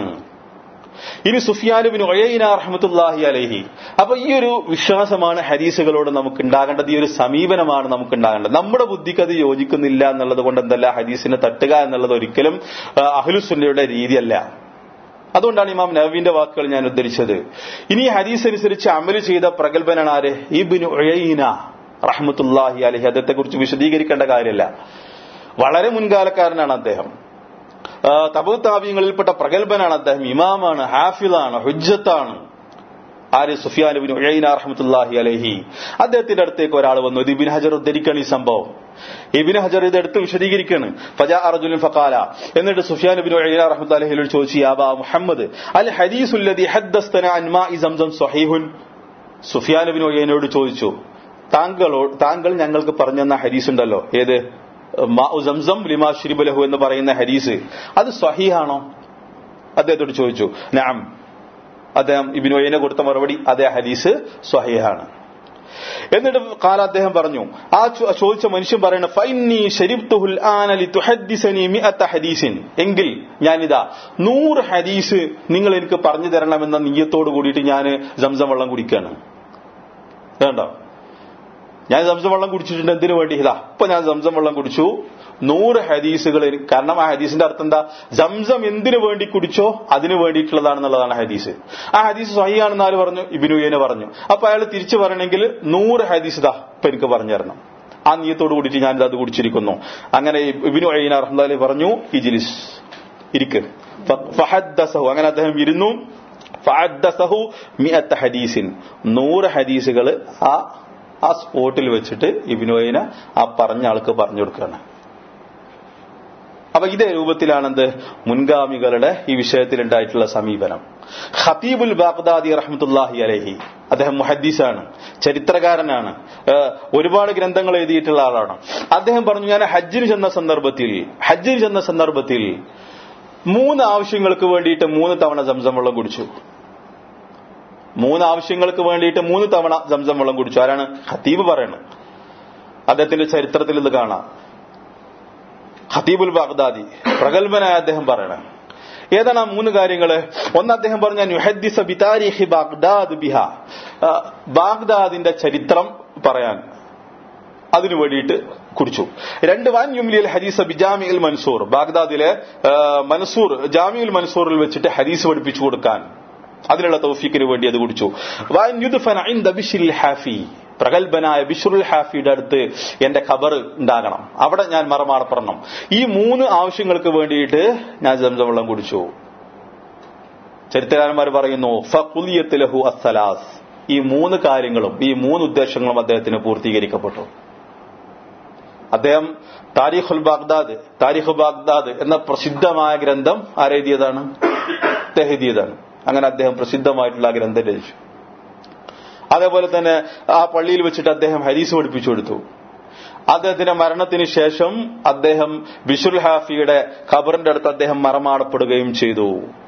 ഇനി സുഫിയാനുബിൻ ഒഴയിന റഹ്മത്തുല്ലാഹി അലഹി അപ്പൊ ഈ ഒരു വിശ്വാസമാണ് ഹദീസുകളോട് നമുക്ക് ഉണ്ടാകേണ്ടത് ഈ ഒരു സമീപനമാണ് നമുക്ക് ഉണ്ടാകേണ്ടത് നമ്മുടെ ബുദ്ധിക്ക് അത് യോജിക്കുന്നില്ല എന്നുള്ളത് കൊണ്ട് എന്തല്ല ഹദീസിനെ തട്ടുക എന്നുള്ളത് ഒരിക്കലും അഹ്ലുസുന്നയുടെ രീതിയല്ല അതുകൊണ്ടാണ് ഇമാം നവീന്റെ വാക്കുകൾ ഞാൻ ഉദ്ധരിച്ചത് ഇനി ഹദീസ് അനുസരിച്ച് അമല് ചെയ്ത പ്രഗത്ഭനാണ് ആര് ഇബിന് ഒഴയിന റഹ്മത്തുല്ലാഹി അലഹി അദ്ദേഹത്തെ കുറിച്ച് വിശദീകരിക്കേണ്ട കാര്യമല്ല വളരെ മുൻകാലക്കാരനാണ് അദ്ദേഹം തബു താവ്യങ്ങളിൽപ്പെട്ട പ്രഗത്ഭനാണ് അദ്ദേഹം ഇമാമാണ് ഹാഫിളാണ് ഹുജ്ജത്താണ് ആര് സുഫിയാൻ ബിൻ ഉഴൈന റഹ്മത്തുല്ലാഹി അലഹി അദ്ദേഹത്തിന്റെ അടുത്തേക്ക് ഒരാൾ വന്നു ഇത് ഇബിൻ ഹജർ ഉദ്ധരിക്കണം ഈ സംഭവം ഇബിൻ ഹജർ ഇത് എടുത്ത് വിശദീകരിക്കാണ് ഫജാ അർജുൻ ഫക്കാല എന്നിട്ട് സുഫിയാൻ ബിൻ ഉഴൈന റഹ്മത്തുല്ലാഹിയോട് ചോദിച്ചു യാബാ മുഹമ്മദ് അൽ ഹദീസുല്ലദി ഹദ്ദസ്തന അൻ മാഇ സംസം സ്വഹീഹുൻ സുഫിയാൻ ബിൻ ഉഴൈനയോട് ചോദിച്ചു താങ്കളോ താങ്കൾ ഞങ്ങൾക്ക് പറഞ്ഞെന്ന ഹദീസ് ഉണ്ടല്ലോ ഏത് സംസം ലിമാ ഷിരിബലഹു എന്ന് പറയുന്ന ഹദീസ് അത് സ്വഹീഹാണോ അദ്ദേഹത്തോട് ചോദിച്ചു നാം അദ്ദേഹം ഇബിനോയിനെ കൊടുത്ത മറുപടി അതേ ഹദീസ് സ്വഹീഹാണ് എന്നിട്ട് കാല അദ്ദേഹം പറഞ്ഞു ആ ചോദിച്ച മനുഷ്യൻ പറയുന്നത് ഫൈനി ഷരിബ്തുഹുൽ ആനലി തുഹദ്ദിസനി മിഅത്ത ഹദീസിൻ എങ്കിൽ ഞാനിതാ നൂറ് ഹദീസ് നിങ്ങൾ എനിക്ക് പറഞ്ഞു തരണമെന്ന നീയത്തോട് കൂടിയിട്ട് ഞാൻ സംസം വെള്ളം കുടിക്കുകയാണ് വേണ്ടോ ഞാൻ സംസം വെള്ളം കുടിച്ചിട്ടുണ്ട് എന്തിനു വേണ്ടി ഇതാ ഇപ്പൊ ഞാൻ സംസം വെള്ളം കുടിച്ചു നൂറ് ഹദീസുകൾ കാരണം ആ ഹദീസിന്റെ അർത്ഥം എന്താ സംസം എന്തിനു വേണ്ടി കുടിച്ചോ അതിനു വേണ്ടിയിട്ടുള്ളതാണെന്നുള്ളതാണ് ഹദീസ് ആ ഹദീസ് സഹിയാണെന്ന് ആര് പറഞ്ഞു ഇബിനുയനെ പറഞ്ഞു അപ്പൊ അയാൾ തിരിച്ചു പറയണമെങ്കിൽ നൂറ് ഹദീസ് ഇതാ ഇപ്പൊ എനിക്ക് പറഞ്ഞു തരണം ആ നീയത്തോട് കൂടിയിട്ട് ഞാൻ അത് കുടിച്ചിരിക്കുന്നു അങ്ങനെ ഇബിനു അയ്യന റഹ്മദ് പറഞ്ഞു ഇജിലിസ് ഇരിക്ക് ഫഹദ്ദസഹു അങ്ങനെ അദ്ദേഹം ഇരുന്നു ഫഹദ്ദസഹു മിഅത്ത ഹദീസിൻ നൂറ് ഹദീസുകൾ ആ ആ സ്പോട്ടിൽ വെച്ചിട്ട് ഇബിനോയിനെ ആ പറഞ്ഞ ആൾക്ക് പറഞ്ഞു കൊടുക്കുകയാണ് അപ്പൊ ഇതേ രൂപത്തിലാണെന്ത് മുൻഗാമികളുടെ ഈ വിഷയത്തിൽ ഉണ്ടായിട്ടുള്ള സമീപനം ഖതീബുൽ ബാഗ്ദാദി റഹ്മത്തുല്ലാഹി അലഹി അദ്ദേഹം മുഹദ്ദീസാണ് ചരിത്രകാരനാണ് ഒരുപാട് ഗ്രന്ഥങ്ങൾ എഴുതിയിട്ടുള്ള ആളാണ് അദ്ദേഹം പറഞ്ഞു ഞാൻ ഹജ്ജിന് ചെന്ന സന്ദർഭത്തിൽ ഹജ്ജിന് ചെന്ന സന്ദർഭത്തിൽ മൂന്ന് ആവശ്യങ്ങൾക്ക് വേണ്ടിയിട്ട് മൂന്ന് തവണ സംസം വെള്ളം കുടിച്ചു മൂന്ന് ആവശ്യങ്ങൾക്ക് വേണ്ടിയിട്ട് മൂന്ന് തവണ സംസം വെള്ളം കുടിച്ചു ആരാണ് ഖത്തീബ് പറയണം അദ്ദേഹത്തിന്റെ ചരിത്രത്തിൽ ഇത് കാണാം ഖത്തീബുൽ ബാഗ്ദാദി പ്രഗത്ഭനായ അദ്ദേഹം പറയണം ഏതാണ് ആ മൂന്ന് കാര്യങ്ങള് ഒന്ന് അദ്ദേഹം പറഞ്ഞ നുഹദ്ദിസ ബിതാരിഹി ബാഗ്ദാദ് ബിഹ ആ, ബാഗ്ദാദിന്റെ ചരിത്രം പറയാൻ അതിനു വേണ്ടിയിട്ട് കുറിച്ചു രണ്ട് വാൻ യുംലിയൽ ഹദീസ ബിജാമിൽ മൻസൂർ ബാഗ്ദാദിലെ ആ, മൻസൂർ ജാമിയുൽ മൻസൂറിൽ വെച്ചിട്ട് ഹദീസ് പഠിപ്പിച്ചു കൊടുക്കാൻ അതിനുള്ള തൗഫീക്കിന് വേണ്ടി അത് കുടിച്ചു വാൻ യുദ്ഫന ഇൻദ ബിശ്രിൽ ഹാഫി പ്രഗത്ഭനായ ബിഷുറുൽ ഹാഫിയുടെ അടുത്ത് എന്റെ ഖബർ ഉണ്ടാകണം അവിടെ ഞാൻ മറമാടപ്പെടണം ഈ മൂന്ന് ആവശ്യങ്ങൾക്ക് വേണ്ടിയിട്ട് ഞാൻ സംസം വെള്ളം കുടിച്ചു ചരിത്രകാരന്മാർ പറയുന്നു ഫഖുലിയത്ത് ലഹു അസ്സലാസ് ഈ മൂന്ന് കാര്യങ്ങളും ഈ മൂന്ന് ഉദ്ദേശങ്ങളും അദ്ദേഹത്തിന് പൂർത്തീകരിക്കപ്പെട്ടു അദ്ദേഹം താരിഖുൽ ബാഗ്ദാദ് താരിഖ് ബാഗ്ദാദ് എന്ന പ്രസിദ്ധമായ ഗ്രന്ഥം ആരെഴുതിയതാണ് തെഹെഴുതിയതാണ് അങ്ങനെ അദ്ദേഹം പ്രസിദ്ധമായിട്ടുള്ള ആ ഗ്രന്ഥം രചിച്ചു അതേപോലെ തന്നെ ആ പള്ളിയിൽ വെച്ചിട്ട് അദ്ദേഹം ഹരീസ് പഠിപ്പിച്ചു കൊടുത്തു അദ്ദേഹത്തിന്റെ മരണത്തിന് ശേഷം അദ്ദേഹം ബിഷുൽ ഹാഫിയുടെ ഖബറിന്റെ അടുത്ത് അദ്ദേഹം മറമാടപ്പെടുകയും ചെയ്തു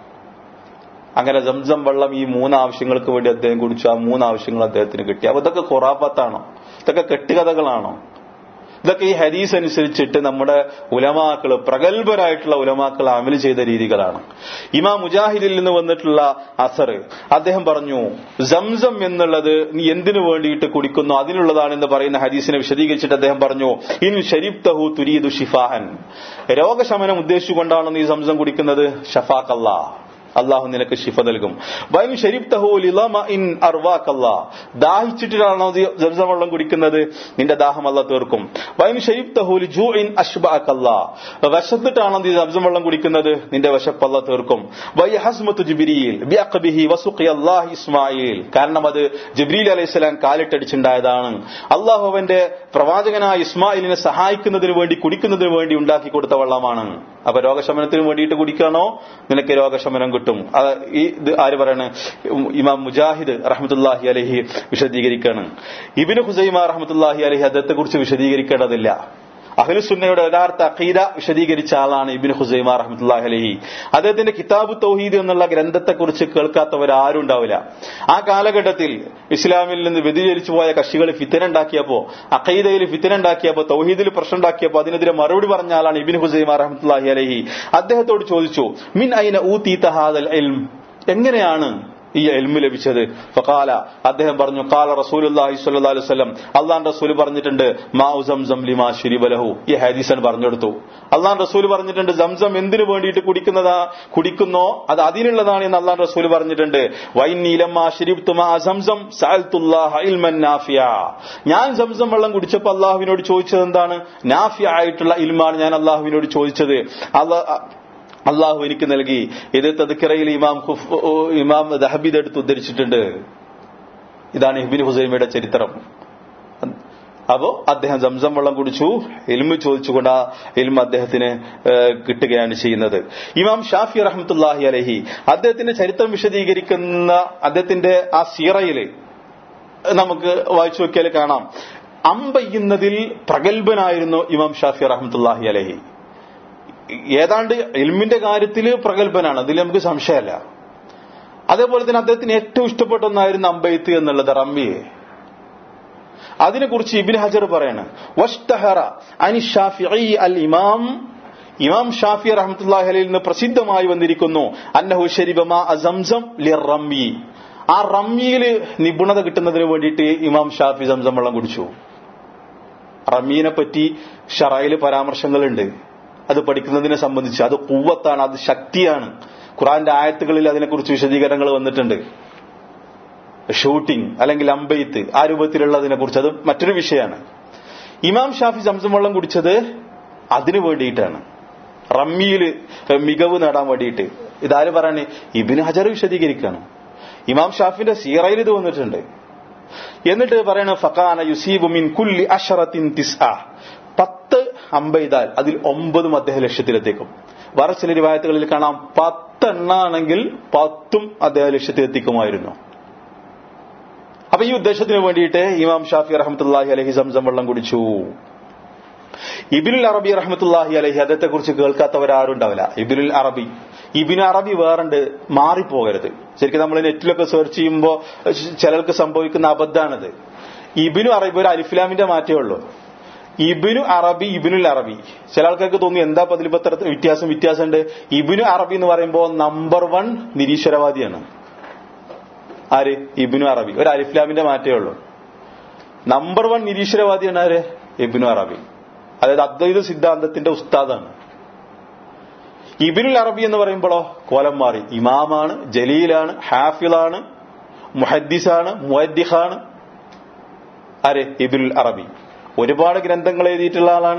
അങ്ങനെ സംസം വെള്ളം ഈ മൂന്ന് ആവശ്യങ്ങൾക്ക് വേണ്ടി അദ്ദേഹം കുടിച്ചു ആ മൂന്ന് ആവശ്യങ്ങൾ അദ്ദേഹത്തിന് കിട്ടി അപ്പൊ ഇതൊക്കെ ഖുറാഫത്താണോ ഇതൊക്കെ കെട്ടുകഥകളാണോ ഇതൊക്കെ ഈ ഹദീസ് അനുസരിച്ചിട്ട് നമ്മുടെ ഉലമാക്കൾ പ്രഗത്ഭരായിട്ടുള്ള ഉലമാക്കൾ അമൽ ചെയ്ത രീതികളാണ് ഇമാം മുജാഹിദിൽ നിന്ന് വന്നിട്ടുള്ള അസർ അദ്ദേഹം പറഞ്ഞു സംസം എന്നുള്ളത് നീ എന്തിനു വേണ്ടിയിട്ട് കുടിക്കുന്നു അതിനുള്ളതാണെന്ന് പറയുന്ന ഹദീസിനെ വിശദീകരിച്ചിട്ട് അദ്ദേഹം പറഞ്ഞു ഇൻ ഷരീഫ് തഹു തുരീദു ഷിഫാഹൻ രോഗശമനം ഉദ്ദേശിച്ചുകൊണ്ടാണ് നീ സംസം കുടിക്കുന്നത് ഷഫാഖല്ലാ അള്ളാഹു നിനക്ക് ശിഫ നൽകും വൈൻ ഷരീഫ് തഹൂലിമ ഇൻ അർവാക്കല്ല ദാഹിച്ചിട്ടാണോ നീ സംസം വെള്ളം കുടിക്കുന്നത് നിന്റെ ദാഹം അല്ല തീർക്കും വൈൻ ഷരീഫ് തഹൂലി ജൂ ഇൻ അഷ്ബാക്കല്ല വിശന്നിട്ടാണോ നീ സംസം വെള്ളം കുടിക്കുന്നത് നിന്റെ വിശപ്പല്ല തീർക്കും വൈ ഹസ്മത്ത് ജിബിരിയിൽ ബിഅഖ്ബിഹി വസുഖി അല്ലാഹ് ഇസ്മായിൽ കാരണം അത് ജിബ്രീൽ അലൈഹിസ്സലാം കാലിട്ടടിച്ചുണ്ടായതാണ് അള്ളാഹു അവന്റെ പ്രവാചകനായ ഇസ്മായിലിനെ സഹായിക്കുന്നതിന് വേണ്ടി കുടിക്കുന്നതിന് വേണ്ടി ഉണ്ടാക്കി കൊടുത്ത വെള്ളമാണ് അപ്പൊ രോഗശമനത്തിന് വേണ്ടിയിട്ട് കുടിക്കണോ നിനക്ക് രോഗശമനം കിട്ടും അത് ഈ ഇത് ആര് പറയാണ് ഇമാം മുജാഹിദ് റഹ്മത്തുല്ലാഹി അലഹി വിശദീകരിക്കാണ് ഇബിന് ഹുസൈമ റഹ്മത്തുല്ലാഹി അലഹി അദ്ദേഹത്തെ കുറിച്ച് വിശദീകരിക്കേണ്ടതില്ല അഹ്ലുസുന്നയുടെ യഥാർത്ഥ അഖീദ വിശദീകരിച്ച ആളാണ് ഇബിൻ ഹുസൈമ റഹ്മത്തുല്ലാഹി അലഹി അദ്ദേഹത്തിന്റെ കിതാബ് തൗഹീദ് എന്നുള്ള ഗ്രന്ഥത്തെക്കുറിച്ച് കേൾക്കാത്തവർ ആരും ഉണ്ടാവില്ല ആ കാലഘട്ടത്തിൽ ഇസ്ലാമിൽ നിന്ന് വ്യതിചലിച്ചു പോയ കക്ഷികൾ ഫിത്തന ഉണ്ടാക്കിയപ്പോ അഖീദയിൽ ഫിത്തന ഉണ്ടാക്കിയപ്പോ തൗഹീദിൽ പ്രശ്നം ഉണ്ടാക്കിയപ്പോ അതിനെതിരെ മറുപടി പറഞ്ഞ ആളാണ് ഇബിൻ ഹുസൈമ റഹ്മത്തുല്ലാഹി അലഹി അദ്ദേഹത്തോട് ചോദിച്ചു മിൻ ഐന ഊതീത ഹാദൽ ഇൽം എങ്ങനെയാണ് ഈ എൽമ് ലഭിച്ചത് ഫഖാല അദ്ദേഹം പറഞ്ഞു കാല റസൂലുള്ളാഹി സ്വല്ലല്ലാഹു അലൈഹി വസല്ലം അള്ളാൻ റസൂൽ പറഞ്ഞിട്ടുണ്ട് മാഉ സംസം ലിമാ ശുരിബലഹു ഈ ഹദീസൻ പറഞ്ഞെടുത്തു അള്ളാൻ റസൂൽ പറഞ്ഞിട്ടുണ്ട് സംസം എന്തിനു വേണ്ടിയിട്ട് കുടിക്കുന്നതാ കുടിക്കുന്നോ അത് അതിനുള്ളതാണ് എന്ന് അള്ളാൻ റസൂൽ പറഞ്ഞിട്ടുണ്ട് വൈനീലമാ ശരിബ്തു മാ സംസം സഅൽതുല്ലാഹ ഇൽമൻ നാഫിയ ഞാൻ സംസം വെള്ളം കുടിച്ചപ്പോൾ അള്ളാഹുവിനോട് ചോദിച്ചത് എന്താണ് നാഫിയ ആയിട്ടുള്ള ഇൽമാണ് ഞാൻ അള്ളാഹുവിനോട് ചോദിച്ചത് അള്ളാഹ് അള്ളാഹു എനിക്ക് നൽകി ഇത് തദ്ക്കിറയിൽ ഇമാം ഖുഫ്- ഇമാം ദഹബീദ് എടുത്ത് ഉദ്ധരിച്ചിട്ടുണ്ട് ഇതാണ് ഹിബിൻ ഹുസൈമയുടെ ചരിത്രം അപ്പോ അദ്ദേഹം സംസം വെള്ളം കുടിച്ചു എൽമ് ചോദിച്ചുകൊണ്ട് ആ എൽമ അദ്ദേഹത്തിന് ഏഹ്, കിട്ടുകയാണ് ചെയ്യുന്നത് ഇമാം ഷാഫി റഹ്മത്തുല്ലാഹി അലഹി അദ്ദേഹത്തിന്റെ ചരിത്രം വിശദീകരിക്കുന്ന അദ്ദേഹത്തിന്റെ ആ സീറയില് നമുക്ക് വായിച്ചു നോക്കിയാൽ കാണാം അമ്പയ്യുന്നതിൽ പ്രഗത്ഭനായിരുന്നു ഇമാം ഷാഫി റഹ്മത്തുല്ലാഹി അലഹി ഏതാണ്ട് ഇൽമിന്റെ കാര്യത്തിൽ പ്രഗത്ഭനാണ് അതിൽ നമുക്ക് സംശയമല്ല അതേപോലെ തന്നെ അദ്ദേഹത്തിന് ഏറ്റവും ഇഷ്ടപ്പെട്ട ഒന്നായിരുന്നു അമ്പെയ്ത്ത് എന്നുള്ളത് റമ്മിയെ അതിനെക്കുറിച്ച് ഇബിൻ ഹജർ പറയാണ് വഷ്തഹറ അനി ഷാഫിഈ അൽ ഇമാം ഇമാം ഷാഫി റഹ്മത്തുള്ളാഹി അലൈഹിൽ നിന്ന് പ്രസിദ്ധമായി വന്നിരിക്കുന്നു അന്നഹു ശരിബമാ അസംസം റമ്മി ആ റമ്മിയിൽ നിപുണത കിട്ടുന്നതിന് വേണ്ടിയിട്ട് ഇമാം ഷാഫി സംസം വെള്ളം കുടിച്ചു റമ്മീനെ പറ്റി ഷറയിൽ പരാമർശങ്ങളുണ്ട് അത് പഠിക്കുന്നതിനെ സംബന്ധിച്ച് അത് കുവ്വത്താണ് അത് ശക്തിയാണ് ഖുറാന്റെ ആയത്തുകളിൽ അതിനെക്കുറിച്ച് വിശദീകരണങ്ങൾ വന്നിട്ടുണ്ട് ഷൂട്ടിംഗ് അല്ലെങ്കിൽ അമ്പെയ്ത്ത് ആ രൂപത്തിലുള്ളതിനെ കുറിച്ച് അത് മറ്റൊരു വിഷയമാണ് ഇമാം ഷാഫി സംസം വെള്ളം കുടിച്ചത് അതിനു വേണ്ടിയിട്ടാണ് റമ്മിയിൽ മികവ് നേടാൻ വേണ്ടിയിട്ട് ഇതാര് പറയാണ് ഇബിന് ഹജർ വിശദീകരിക്കുകയാണ് ഇമാം ഷാഫിന്റെ സീറയിൽ ഇത് വന്നിട്ടുണ്ട് എന്നിട്ട് പറയണ ഫക്കാന യുസീബു മിൻ കുല്ലി അഷറത്തിൻ തിസ്അ പത്ത് അമ്പെയ്താൽ അതിൽ ഒമ്പതും അദ്ദേഹം ലക്ഷ്യത്തിലെത്തിക്കും വേറെ ചില രൂപായത്തുകളിൽ കാണാം പത്തെണ്ണാണെങ്കിൽ പത്തും അദ്ദേഹം ലക്ഷ്യത്തിലെത്തിക്കുമായിരുന്നു അപ്പൊ ഈ ഉദ്ദേശത്തിന് വേണ്ടിയിട്ട് ഇമാം ഷാഫി റഹമത്തുല്ലാഹി അലഹി സംസം വെള്ളം കുടിച്ചു ഇബിനുൽ അറബി റഹമത്തുല്ലാഹി അലഹി അദ്ദേഹത്തെ കുറിച്ച് കേൾക്കാത്തവരാരും ഉണ്ടാവില്ല ഇബിനുൽ അറബി ഇബിൻ അറബി വേറുണ്ട് മാറിപ്പോകരുത് ശരിക്കും നമ്മൾ നെറ്റിലൊക്കെ സെർച്ച് ചെയ്യുമ്പോൾ ചിലർക്ക് സംഭവിക്കുന്ന അബദ്ധാണിത് ഇബിനു അറബി ഒരു അലിഫ്ലാമിന്റെ മാറ്റേ ഉള്ളൂ ഇബിനു അറബി ഇബിനുൽ അറബി ചില ആൾക്കാർക്ക് തോന്നി എന്താ പതിലിപ്പത്ര വ്യത്യാസം വ്യത്യാസമുണ്ട് ഇബിനു അറബി എന്ന് പറയുമ്പോൾ നമ്പർ വൺ നിരീശ്വരവാദിയാണ് ആര് ഇബിനു അറബി ഒരു അലിഫ്ലാമിന്റെ മാറ്റേ ഉള്ളൂ നമ്പർ വൺ നിരീശ്വരവാദിയാണ് ആര് ഇബിനു അറബി അതായത് അദ്വൈത സിദ്ധാന്തത്തിന്റെ ഉസ്താദാണ് ഇബിനുൽ അറബി എന്ന് പറയുമ്പോഴോ കോലം മാറി ഇമാമാണ് ജലീലാണ് ഹാഫിളാണ് മുഹദ്ദിസാണ് മുഹദ്ദിഖാണ് ആര് ഇബിനുൽ അറബി ഒരുപാട് ഗ്രന്ഥങ്ങൾ എഴുതിയിട്ടുള്ള ആളാണ്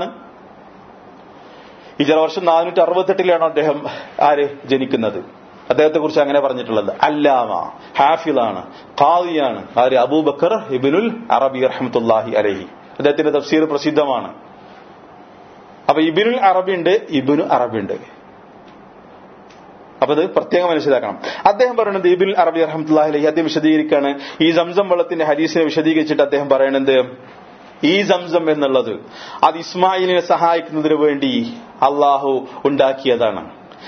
ഇജറ വർഷം നാനൂറ്റി അറുപത്തെട്ടിലാണ് അദ്ദേഹം ആര് ജനിക്കുന്നത് അദ്ദേഹത്തെ കുറിച്ച് അങ്ങനെ പറഞ്ഞിട്ടുള്ളത് അല്ലാമ ഹാഫിളാണ് ഖാദിയാണ് ആര് അബൂബക്കർ ഇബിനുൽ അറബി റഹ്മത്തുല്ലാഹി അലഹി അദ്ദേഹത്തിന്റെ തഫ്സീർ പ്രസിദ്ധമാണ് അപ്പൊ ഇബിനുൽ അറബി ഉണ്ട് ഇബിനു അറബി ഉണ്ട് അപ്പൊ അത് പ്രത്യേകം മനസ്സിലാക്കണം അദ്ദേഹം പറയുന്നത് ഇബിൻ അറബി റഹ്മത്തുല്ലാഹി അലഹി അദ്ദേഹം വിശദീകരിക്കാണ് ഈ സംസം വെള്ളത്തിന്റെ ഹദീസിനെ വിശദീകരിച്ചിട്ട് അദ്ദേഹം പറയുന്നത് ഈ സംസം എന്നുള്ളത് അത് ഇസ്മായിലിനെ സഹായിക്കുന്നതിന് വേണ്ടി അള്ളാഹു ഉണ്ടാക്കിയതാണ്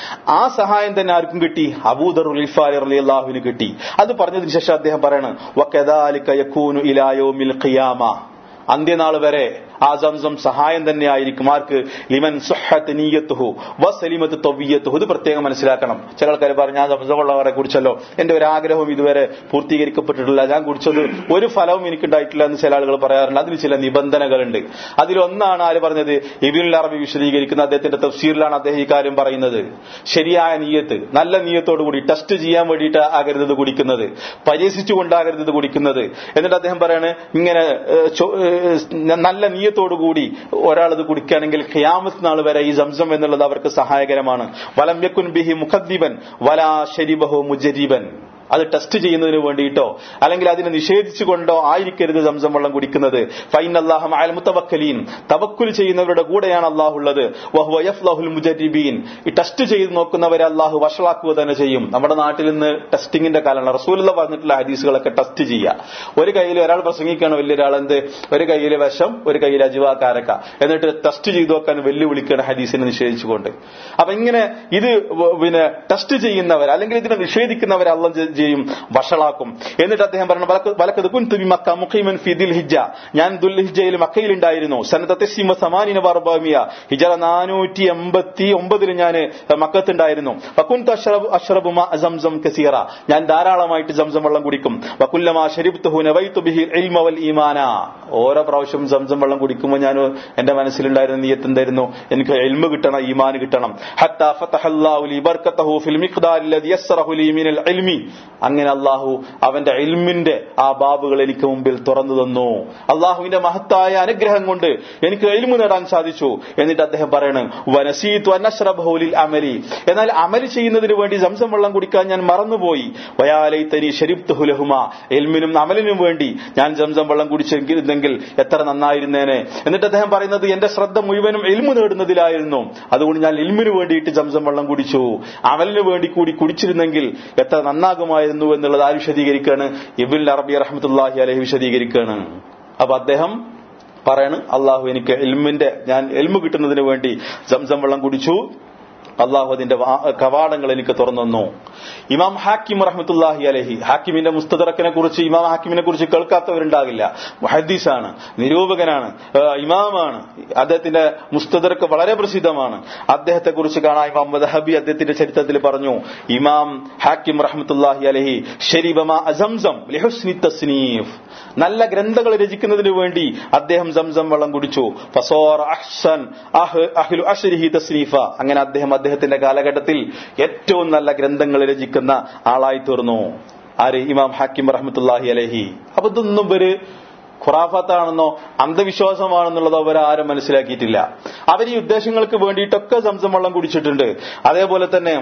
ആ സഹായം തന്നെ ആർക്കും കിട്ടി അബൂദർ ഉൽഫാലി അലി അള്ളാഹുവിന് കിട്ടി അത് പറഞ്ഞതിന് ശേഷം അദ്ദേഹം പറയണം വക്കദാലിക യകൂനു ഇലായോമിൽ ഖിയാമ അന്ത്യനാൾ വരെ ആ സംസം സഹായം തന്നെ ആയിരിക്കും ആർക്ക് ലിമൻ സുഹത്ത് നീയത്തുഹു വസലിമത്ത് തൊവ്യത്തുഹു ഇത് പ്രത്യേകം മനസ്സിലാക്കണം ചില ആൾക്കാർ പറഞ്ഞു ഞാൻ സംസമുള്ളവരെ കുറിച്ചല്ലോ എന്റെ ഒരു ആഗ്രഹവും ഇതുവരെ പൂർത്തീകരിക്കപ്പെട്ടിട്ടില്ല ഞാൻ കുറിച്ചത് ഒരു ഫലവും എനിക്കുണ്ടായിട്ടില്ല എന്ന് ചില ആളുകൾ പറയാറുണ്ട് അതിന് ചില നിബന്ധനകളുണ്ട് അതിലൊന്നാണ് ആര് പറഞ്ഞത് ഇബിനുൽ അറബി വിശദീകരിക്കുന്ന അദ്ദേഹത്തിന്റെ തഫ്സീറിലാണ് അദ്ദേഹം ഈ കാര്യം പറയുന്നത് ശരിയായ നീയത്ത് നല്ല നീയത്തോടു കൂടി ടെസ്റ്റ് ചെയ്യാൻ വേണ്ടിയിട്ട് ആകരുത് ഇത് കുടിക്കുന്നത് പരിഹസിച്ചുകൊണ്ടാകരുത് ഇത് കുടിക്കുന്നത് എന്നിട്ട് അദ്ദേഹം പറയാണ് ഇങ്ങനെ ഏഹ്, ചോ- ഏഹ്, നല്ല നീയത്തോടുകൂടി ഒരാൾ ഇത് കുടിക്കുകയാണെങ്കിൽ ഖിയാമത്ത് നാൾ വരെ ഈ സംസം എന്നുള്ളത് അവർക്ക് സഹായകരമാണ് വലം യക്കുൻ ബിഹി മുഖദ്ദിബൻ വലാ ശരിബഹു മുജരീബൻ അത് ടെസ്റ്റ് ചെയ്യുന്നതിന് വേണ്ടിയിട്ടോ അല്ലെങ്കിൽ അതിനെ നിഷേധിച്ചുകൊണ്ടോ ആയിരിക്കരുത് സംസം വെള്ളം കുടിക്കുന്നത് ഫൈൻ അള്ളാഹു അയൽ മുത്തവക്കലീൻ തവക്കുൽ ചെയ്യുന്നവരുടെ കൂടെയാണ് അള്ളാഹു ഉള്ളത് വഹുവ യഫ്ലഹുൽ മുജരിബീൻ ഈ ടെസ്റ്റ് ചെയ്ത് നോക്കുന്നവരെ അള്ളാഹു വഷളാക്കുക തന്നെ ചെയ്യും നമ്മുടെ നാട്ടിൽ നിന്ന് ടെസ്റ്റിംഗിന്റെ കാലമാണ് റസൂലുള്ള പറഞ്ഞിട്ടുള്ള ഹദീസുകളൊക്കെ ടെസ്റ്റ് ചെയ്യുക ഒരു കയ്യിൽ ഒരാൾ പ്രസംഗിക്കുകയാണ് വലിയ ഒരാൾ എന്ത് ഒരു കയ്യിൽ വിഷം ഒരു കയ്യിൽ അജുവ കാരക്ക എന്നിട്ട് ടെസ്റ്റ് ചെയ്തു നോക്കാൻ വെല്ലുവിളിക്കുകയാണ് ഹദീസിനെ നിഷേധിച്ചുകൊണ്ട് അപ്പൊ ഇങ്ങനെ ഇത് വ- പിന്നെ ടെസ്റ്റ് ചെയ്യുന്നവർ അല്ലെങ്കിൽ ഇതിനെ നിഷേധിക്കുന്നവർ അള്ളം ചെയ്യും വഷളാക്കും എന്നിട്ട് അദ്ദേഹം പറഞ്ഞു "വലക്ക- വലക്കത് കുൻതുബി മക്ക മുഖീമൻ ഫി ദിൽ ഹിജ്ജ ഞാൻ ദുൽ ഹിജ്ജയിൽ മക്കയിലുണ്ടായിരുന്നു സന്നദ്ധത്തെ സിമ സമാനിന വർബാമിയ ഹിജറ നാനൂറ്റി എൺപത്തി ഒമ്പതിൽ ഞാൻ മക്കത്തുണ്ടായിരുന്നു വക്കുൻത് അഷ്റബ് അഷ്റബു മാ സംസം കസീറ ഞാൻ ധാരാളമായിട്ട് സംസം വെള്ളം കുടിക്കും വക്കുല്ലമാ ഷരിബ്തുഹു നവൈതു ബിഹി ഇൽമ വൽ ഈമാന ഓരോ പ്രാവശ്യം സംസം വെള്ളം കുടിക്കുമ്പോൾ ഞാൻ എന്റെ മനസ്സിലുണ്ടായിരുന്ന നീയത്ത് എന്തായിരുന്നു എനിക്ക് എൽമ കിട്ടണം ഈമാൻ കിട്ടണം ഹത്താ ഫതഹല്ലാഹു ലി ബർക്കതഹു ഫിൽ മിഖ്ദാർ അല്ലദി യസ്റഹു ലി മിനൽ ഇൽമി അങ്ങനെ അള്ളാഹു അവന്റെ ഇൽമിന്റെ ആ ബാബുകൾ എനിക്ക് മുമ്പിൽ തുറന്നു തന്നു അള്ളാഹുവിന്റെ മഹത്തായ അനുഗ്രഹം കൊണ്ട് എനിക്ക് എൽമു നേടാൻ സാധിച്ചു എന്നിട്ട് അദ്ദേഹം പറയണം വനസീത്തു അന്നശ്രബഹു ലിൽ അമലി എന്നാൽ അമല് ചെയ്യുന്നതിന് വേണ്ടി സംസം വെള്ളം കുടിക്കാൻ ഞാൻ മറന്നുപോയി വയാലൈത്തനി ഷരിബ്തുഹു ലഹുമ എൽമിനും അമലിനും വേണ്ടി ഞാൻ സംസം വെള്ളം കുടിച്ചെങ്കിൽ എത്ര നന്നായിരുന്നേനെ എന്നിട്ട് അദ്ദേഹം പറയുന്നത് എന്റെ ശ്രദ്ധ മുഴുവനും എൽമു നേടുന്നതിലായിരുന്നു അതുകൊണ്ട് ഞാൻ ഇൽമിന് വേണ്ടിയിട്ട് സംസം വെള്ളം കുടിച്ചു അമലിന് വേണ്ടി കൂടി കുടിച്ചിരുന്നെങ്കിൽ എത്ര നന്നാകുമായിരുന്നു എന്നുള്ളത് ആര് വിശദീകരിക്കുകയാണ് ഇബിൻ അറബി റഹ്മത്തുല്ലാഹി അലഹി വിശദീകരിക്കുകയാണ് അപ്പൊ അദ്ദേഹം പറയാണ് അള്ളാഹു എനിക്ക് എൽമിന്റെ ഞാൻ എൽമു കിട്ടുന്നതിന് വേണ്ടി സംസം വെള്ളം കുടിച്ചു അള്ളാഹു അതിന്റെ വാ- കവാടങ്ങൾ എനിക്ക് തുറന്നു ഇമാം ഹാക്കിം റഹ്മത്തുല്ലാഹി അലഹി ഹാക്കിമിന്റെ മുസ്തദറക്കിനെ കുറിച്ച് ഇമാം ഹാക്കിമിനെ കുറിച്ച് കേൾക്കാത്തവരുണ്ടാകില്ല മുഹദ്ദീസാണ് നിരൂപകനാണ് ഏ, ഇമാമാണ് അദ്ദേഹത്തിന്റെ മുസ്തദർക്ക് വളരെ പ്രസിദ്ധമാണ് അദ്ദേഹത്തെ കുറിച്ച് കാണാൻ ഇമാം മദഹബി അദ്ദേഹത്തിന്റെ ചരിത്രത്തിൽ പറഞ്ഞു ഇമാം ഹാക്കിം റഹ്മത്തുല്ലാഹി അലഹി ഷരീബമ അസംസം ലിഹുസ്നി തസ്നീഫ് നല്ല ഗ്രന്ഥങ്ങൾ രചിക്കുന്നതിന് വേണ്ടി അദ്ദേഹം സംസം വെള്ളം കുടിച്ചു ഫസോർ അഹ്സൻ അഹ്- അഹ്ലു അഷ്രിഹി തസ്നീഫ അങ്ങനെ അദ്ദേഹം അദ്ദേഹത്തിന്റെ കാലഘട്ടത്തിൽ ഏറ്റവും നല്ല ഗ്രന്ഥങ്ങൾ രചിക്കുന്ന ആളായി തീർന്നു ആര് ഇമാം ഹാക്കിം റഹ്മത്തുല്ലാഹി അലഹി അപ്പൊ ഇതൊന്നും ഇവര് ഖുറാഫത്താണെന്നോ അന്ധവിശ്വാസമാണെന്നുള്ളത് അവരാരും മനസ്സിലാക്കിയിട്ടില്ല അവർ ഈ ഉദ്ദേശങ്ങൾക്ക് വേണ്ടിയിട്ടൊക്കെ സംസം വെള്ളം കുടിച്ചിട്ടുണ്ട് അതേപോലെ തന്നെ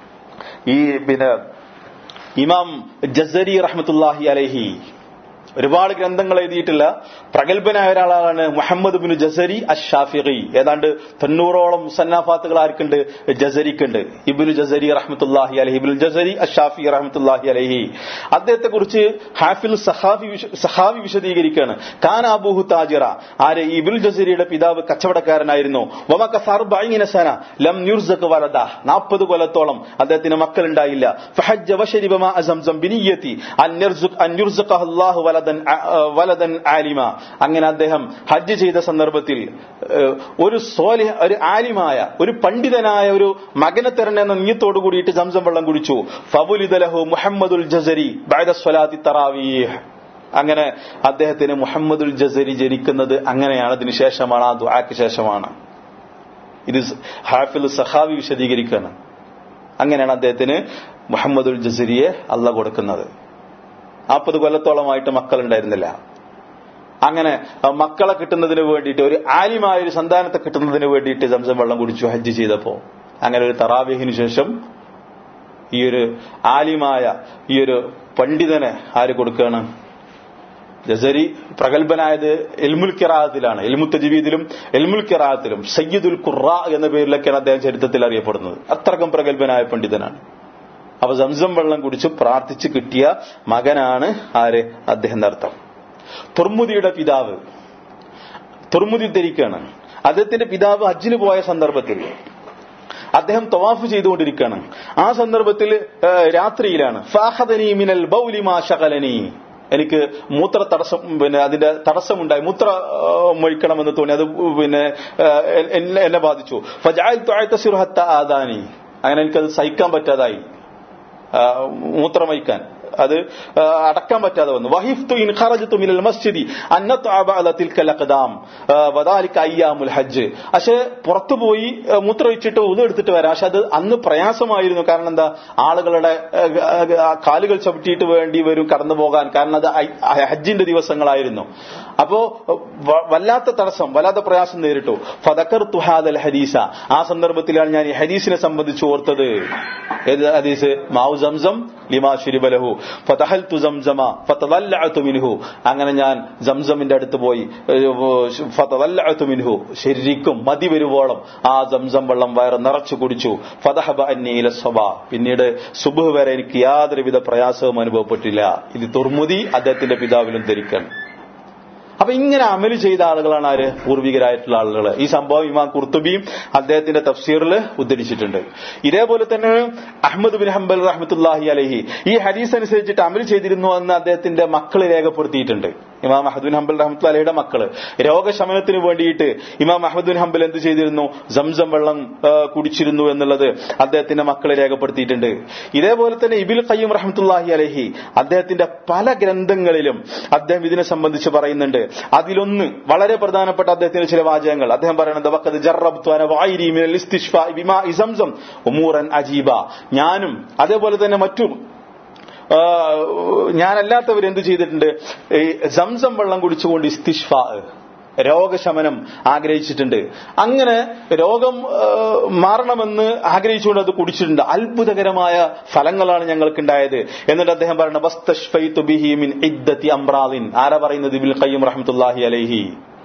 ഈ പിന്നെ ഇമാം ജസരി റഹ്മത്തുല്ലാഹി അലഹി ഒരുപാട് ഗ്രന്ഥങ്ങൾ എഴുതിയിട്ടില്ല പ്രഗത്ഭനായ ഒരാളാണ് മുഹമ്മദ് ബിൻ ജസരി അഷാഫിഖി ഏതാണ്ട് തൊണ്ണൂറോളം മുസന്നാഫാത്തുകൾ ആർക്കുണ്ട് ജസരിക്കുണ്ട് ഇബിനു ജസരി റഹ്മത്തുല്ലാഹി അലഹി ഇബിൻ ജസരി അഷാഫി റഹ്മത്തുല്ലാഹി അലഹി അദ്ദേഹത്തെ കുറിച്ച് ഹാഫിൽ സഹാഫി വിശ- സഹാവി വിശദീകരിക്കുകയാണ് ഖാൻ അബൂഹു താജിറ ആര് ഈ ഇബിൻ ജസരിയുടെ പിതാവ് കച്ചവടക്കാരനായിരുന്നു വമക സർബൈന സന ലം യുർസഖ് വലദ നാൽപ്പത് കൊല്ലത്തോളം അദ്ദേഹത്തിന് മക്കളുണ്ടായില്ല ഫഹജ്ജ വശരിബ മാ സംസം ബിനിയത്തി അൻ യർസുഖ് അൻ യുർസഖഹു അല്ലാഹു വല വലദൻ വലദൻ ആലിമ അങ്ങനെ അദ്ദേഹം ഹജ്ജ് ചെയ്ത സന്ദർഭത്തിൽ ഒരു സോലി ഒരു ആലിമായ ഒരു പണ്ഡിതനായ ഒരു മകനെ തരണമെന്ന നീയത്തോടു കൂടിയിട്ട് സംസം വെള്ളം കുടിച്ചു ഫബുലിദലഹു മുഹമ്മദുൽ ജസരി ബൈദ സ്വലാത്തി തറാവീഹ് അങ്ങനെ അദ്ദേഹത്തിന് മുഹമ്മദുൽ ജസരി ജനിക്കുന്നത് അങ്ങനെയാണ് അതിന് ശേഷമാണ് ആ ദുആക്ക് ശേഷമാണ് ഇത് ഹാഫിൽ സഹാവി വിശദീകരിക്കുകയാണ് അങ്ങനെയാണ് അദ്ദേഹത്തിന് മുഹമ്മദുൽ ജസരിയെ അല്ല കൊടുക്കുന്നത് നാൽപ്പത് കൊല്ലത്തോളമായിട്ട് മക്കളുണ്ടായിരുന്നില്ല അങ്ങനെ മക്കളെ കിട്ടുന്നതിന് വേണ്ടിയിട്ട് ഒരു ആലിമായ ഒരു സന്താനത്തെ കിട്ടുന്നതിന് വേണ്ടിയിട്ട് സംസം വെള്ളം കുടിച്ചു ഹജ്ജ് ചെയ്തപ്പോ അങ്ങനെ ഒരു തറാവേഹിന് ശേഷം ഈ ഒരു ആലിമായ ഈ ഒരു പണ്ഡിതനെ ആര് കൊടുക്കുകയാണ് ജസരി പ്രഗത്ഭനായത് എൽമുൽ കിറാത്തിലാണ് എൽമു തജീവീദിലും എൽമുൽ കിറാത്തിലും സയ്യിദുൽ ഖുറ എന്ന പേരിലൊക്കെയാണ് അദ്ദേഹം ചരിത്രത്തിൽ അറിയപ്പെടുന്നത് അത്രക്കും പ്രഗത്ഭനായ പണ്ഡിതനാണ് അപ്പൊ സംസം വെള്ളം കുടിച്ച് പ്രാർത്ഥിച്ച് കിട്ടിയ മകനാണ് ആര് അദ്ദേഹം അർത്ഥം തുർമുദിയുടെ പിതാവ് തുർമുദി ധരിക്കുകയാണ് അദ്ദേഹത്തിന്റെ പിതാവ് ഹജ്ജിന് പോയ സന്ദർഭത്തിൽ അദ്ദേഹം തവാഫ് ചെയ്തുകൊണ്ടിരിക്കുകയാണ് ആ സന്ദർഭത്തിൽ രാത്രിയിലാണ് ഫാഹദനി മിനൽ ബൗലിമാ ശകലനി എനിക്ക് മൂത്ര തടസ്സം പിന്നെ അതിന്റെ തടസ്സമുണ്ടായി മൂത്ര മൊഴിക്കണമെന്ന് തോന്നി അത് പിന്നെ എന്നെ ബാധിച്ചു ഫജാൽ ആദാനി അങ്ങനെ എനിക്കത് സഹിക്കാൻ പറ്റാതായി മൂത്രമയിക്കാൻ അത് അടക്കാൻ പറ്റാതെ വന്നു വഹിഫ്തു ഇൻ ഖറജതു മിനൽ മസ്ജിദി അന്നത്അബഅല തിൽക്കൽ അഖദാം വദാലിക അയ്യാമുൽ ഹജ്ജ് പക്ഷേ പുറത്തു പോയി മൂത്രമൊഴിച്ചിട്ട് ഉതു എടുത്തിട്ട് വരാം പക്ഷെ അത് അന്ന് പ്രയാസമായിരുന്നു കാരണം എന്താ ആളുകളുടെ കാലുകൾ ചവിട്ടിയിട്ട് വേണ്ടി വരും കടന്നു പോകാൻ കാരണം അത് ഹജ്ജിന്റെ ദിവസങ്ങളായിരുന്നു അപ്പോ വല്ലാത്ത തടസ്സം വല്ലാത്ത പ്രയാസം നേരിട്ടു ഫതക്കർ തുഹാദൽ ഹദീസ ആ സന്ദർഭത്തിലാണ് ഞാൻ ഈ ഹദീസിനെ സംബന്ധിച്ച് ഓർത്തത് ഏത് ഹദീസ് മാവു സംസം ലിമാ ശുരിബലഹു ഫതഹൽ തു സംസമ ഫതവല്ലഅതു മിൻഹു അങ്ങനെ ഞാൻ സംസമിന്റെ അടുത്ത് പോയി ഫതവല്ലഅതു മിൻഹു ശരിക്കും മതി വരുവോളം ആ സംസം വെള്ളം വയറ് നിറച്ചു കുടിച്ചു ഫതഹബ അന്നീല സ്വബ പിന്നീട് സുബഹ് വരെ എനിക്ക് യാതൊരുവിധ പ്രയാസവും അനുഭവപ്പെട്ടില്ല ഇത് തുർമുദി അദ്ദേഹത്തിന്റെ പിതാവിലും ധരിക്കണം അപ്പൊ ഇങ്ങനെ അമല് ചെയ്ത ആളുകളാണ് ആര് പൂർവികരായിട്ടുള്ള ആളുകൾ ഈ സംഭവം ഇമാം കുർത്തുബിയും അദ്ദേഹത്തിന്റെ തഫ്സീറിൽ ഉദ്ധരിച്ചിട്ടുണ്ട് ഇതേപോലെ തന്നെ അഹമ്മദ് ബിൻ ഹംബൽ റഹ്മത്തുല്ലാഹി അലഹി ഈ ഹദീസ് അനുസരിച്ചിട്ട് അമൽ ചെയ്തിരുന്നു എന്ന് അദ്ദേഹത്തിന്റെ മക്കള് രേഖപ്പെടുത്തിയിട്ടുണ്ട് ഇമാം അഹമ്മദ് ബിൻ ഹംബൽ റഹ്മത്തുള്ള അലഹിയുടെ മക്കള് രോഗശമനത്തിന് വേണ്ടിയിട്ട് ഇമാം അഹമ്മദ് ബിൻ ഹംബൽ എന്ത് ചെയ്തിരുന്നു സംസം വെള്ളം കുടിച്ചിരുന്നു എന്നുള്ളത് അദ്ദേഹത്തിന്റെ മക്കള് രേഖപ്പെടുത്തിയിട്ടുണ്ട് ഇതേപോലെ തന്നെ ഇബിൽ ഖയ്യം റഹ്മത്തുല്ലാഹി അലഹി അദ്ദേഹത്തിന്റെ പല ഗ്രന്ഥങ്ങളിലും അദ്ദേഹം ഇതിനെ സംബന്ധിച്ച് പറയുന്നുണ്ട് അതിലൊന്ന് വളരെ പ്രധാനപ്പെട്ട അദ്ദേഹത്തിന്റെ ചില വാചകങ്ങൾ അദ്ദേഹം പറയുന്നത് വക്കത് ഉമൂറൻ അജീബ ഞാനും അതേപോലെ തന്നെ മറ്റും ഞാനല്ലാത്തവർ എന്ത് ചെയ്തിട്ടുണ്ട് ഈ സംസം വെള്ളം കുടിച്ചുകൊണ്ട് ഇസ്തിഷ്ഫ രോഗശമനം ആഗ്രഹിച്ചിട്ടുണ്ട് അങ്ങനെ രോഗം മാറണമെന്ന് ആഗ്രഹിച്ചുകൊണ്ട് അത് കുടിച്ചിട്ടുണ്ട് അത്ഭുതകരമായ ഫലങ്ങളാണ് ഞങ്ങൾക്കുണ്ടായത് എന്നിട്ട് അദ്ദേഹം പറയുന്നത് അംറാദിൻ ആരാ പറയുന്നത് ബിൽ ഖയ്യം റഹ്മത്തുല്ലാഹി അലൈഹി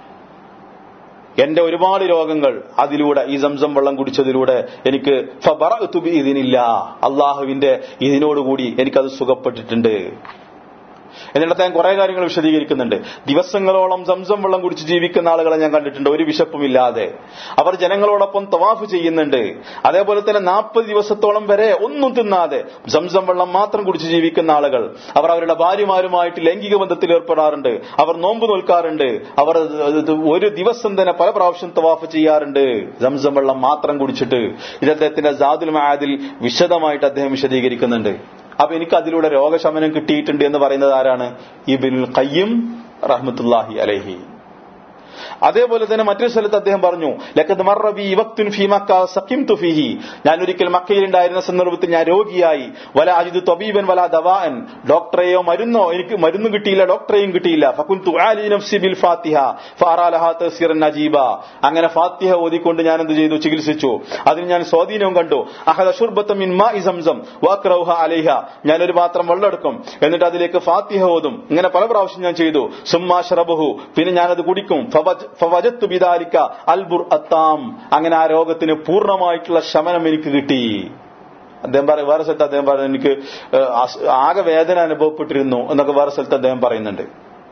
എന്റെ ഒരുപാട് രോഗങ്ങൾ അതിലൂടെ ഈ സംസം വെള്ളം കുടിച്ചതിലൂടെ എനിക്ക് ഇതിനില്ല അള്ളാഹുവിന്റെ ഇതിനോടുകൂടി എനിക്കത് സുഖപ്പെട്ടിട്ടുണ്ട് എന്നിട്ട് അദ്ദേഹം കുറെ കാര്യങ്ങൾ വിശദീകരിക്കുന്നുണ്ട് ദിവസങ്ങളോളം സംസം വെള്ളം കുടിച്ച് ജീവിക്കുന്ന ആളുകളെ ഞാൻ കണ്ടിട്ടുണ്ട് ഒരു വിശപ്പുമില്ലാതെ അവർ ജനങ്ങളോടൊപ്പം തവാഫ് ചെയ്യുന്നുണ്ട് അതേപോലെ തന്നെ നാൽപ്പത് ദിവസത്തോളം വരെ ഒന്നും തിന്നാതെ സംസം വെള്ളം മാത്രം കുടിച്ച് ജീവിക്കുന്ന ആളുകൾ അവർ അവരുടെ ഭാര്യമാരുമായിട്ട് ലൈംഗിക ബന്ധത്തിൽ ഏർപ്പെടാറുണ്ട് അവർ നോമ്പ് നോൽക്കാറുണ്ട് അവർ ഒരു ദിവസം തന്നെ പല പ്രാവശ്യം തവാഫ് ചെയ്യാറുണ്ട് സംസം വെള്ളം മാത്രം കുടിച്ചിട്ട് ഇത് അദ്ദേഹത്തിന്റെ ജാദുൽ മഹാദിൽ വിശദമായിട്ട് അദ്ദേഹം വിശദീകരിക്കുന്നുണ്ട് അപ്പൊ എനിക്ക് അതിലൂടെ രോഗശമനം കിട്ടിയിട്ടുണ്ട് എന്ന് പറയുന്നത് ആരാണ് ഇബിൻ ഖയ്യം റഹ്മത്തുല്ലാഹി അലഹി അതേപോലെ തന്നെ മറ്റൊരു സ്ഥലത്ത് അദ്ദേഹം പറഞ്ഞു ലക്കത് മറബി വക്തുൻ ഫി മക്ക സഖിം തുഫിഹി ഞാൻ ഒരിക്കൽ മക്കയിലുണ്ടായിരുന്ന സന്ദർഭത്തിൽ ഞാൻ രോഗിയായി വല അജിദ് തൊബീബൻ വല ദവാൻ ഡോക്ടറെയോ മരുന്നോ എനിക്ക് മരുന്നും കിട്ടിയില്ല ഡോക്ടറെയും കിട്ടിയില്ല ഫകുൻ തുആലി നഫ്സി ബിൽ ഫാത്തിഹ ഫാറാലഹ തസ്ീറൻ നജീബ അങ്ങനെ ഫാത്തിഹ ഓതിക്കൊണ്ട് ഞാൻ എന്ത് ചെയ്തു ചികിത്സിച്ചു അതിന് ഞാൻ സ്വാധീനവും കണ്ടു അഹദ ഷുർബത്ത മിൻ മാ സംസം വാക്രൗഹ അലൈഹ ഞാൻ ഒരു പാത്രം വെള്ളമെടുക്കും എന്നിട്ട് അതിലേക്ക് ഫാത്തിഹ ഓതും ഇങ്ങനെ പല പ്രാവശ്യം ഞാൻ ചെയ്തു സുമ്മാ ഷറബഹു പിന്നെ ഞാനത് കുടിക്കും ഫവജത്തു ബിദാലിക്ക അൽബുർ അത്താം അങ്ങനെ ആ രോഗത്തിന് പൂർണ്ണമായിട്ടുള്ള ശമനം എനിക്ക് കിട്ടി അദ്ദേഹം പറയും വേറെ സ്ഥലത്ത് അദ്ദേഹം പറയുന്നത് എനിക്ക് ആകെ വേദന അനുഭവപ്പെട്ടിരുന്നു എന്നൊക്കെ വേറെ സ്ഥലത്ത് അദ്ദേഹം പറയുന്നുണ്ട്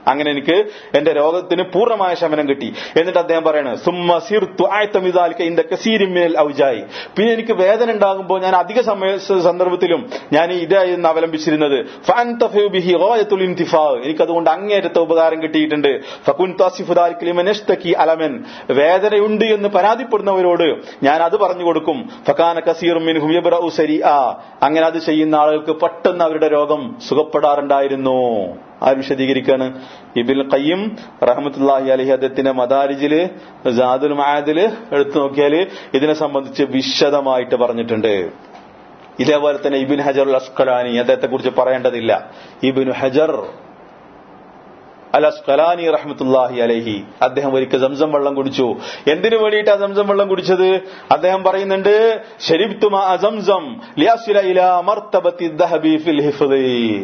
അങ്ങനെ എനിക്ക് എന്റെ രോഗത്തിന് പൂർണ്ണമായ ശമനം കിട്ടി എന്നിട്ട് അദ്ദേഹം പറയാണ് സുമ്മ സിർത്തു ആയത്തമിതാലിക്ക ഇന്റെ കസീരിമിനൽ ഔജായി പിന്നെ എനിക്ക് വേദന ഉണ്ടാകുമ്പോൾ ഞാൻ അധിക സമയ സന്ദർഭത്തിലും ഞാൻ ഇതായിരുന്നു അവലംബിച്ചിരുന്നത് ഫാൻതഫു ബിഹി ഗായത്തുൽ ഇന്തിഫാ എനിക്കതുകൊണ്ട് അങ്ങേയറ്റത്തെ ഉപകാരം കിട്ടിയിട്ടുണ്ട് ഫകുൻ താസിഫുദാലിക്കലിമനഷ്തക്കി അലമൻ വേദനയുണ്ട് എന്ന് പരാതിപ്പെടുന്നവരോട് ഞാൻ അത് പറഞ്ഞു കൊടുക്കും ഫക്കാന കസീർ മിൻഹും യബ്റഉ സരിആ അങ്ങനെ അത് ചെയ്യുന്ന ആളുകൾക്ക് പെട്ടെന്ന് അവരുടെ രോഗം സുഖപ്പെടാറുണ്ടായിരുന്നു ആര് വിശദീകരിക്കാണ് ഇബിൽ ഖയ്യം റഹമത്തുല്ലാഹി അലഹി അദ്ദേഹത്തിന്റെ മദാരിജില് ജാദുൽ മഹാദില് എടുത്തു നോക്കിയാല് ഇതിനെ സംബന്ധിച്ച് വിശദമായിട്ട് പറഞ്ഞിട്ടുണ്ട് ഇതേപോലെ തന്നെ ഇബിൻ ഹജർ അസ്കലാനി അദ്ദേഹത്തെ കുറിച്ച് പറയേണ്ടതില്ല ഇബിൻ ഹജർ അൽ അസ്കലാനി റഹ്മത്തുല്ലാഹി അലഹി അദ്ദേഹം ഒരിക്കൽ സംസം വെള്ളം കുടിച്ചു എന്തിനു വേണ്ടിയിട്ടാ സംസം വെള്ളം കുടിച്ചത് അദ്ദേഹം പറയുന്നുണ്ട് ഷരിബ്തുമ അസംസം ലിയാസില ഇലാ മർത്തബത്തി ദഹബി ഫിൽ ഹിഫ്ദി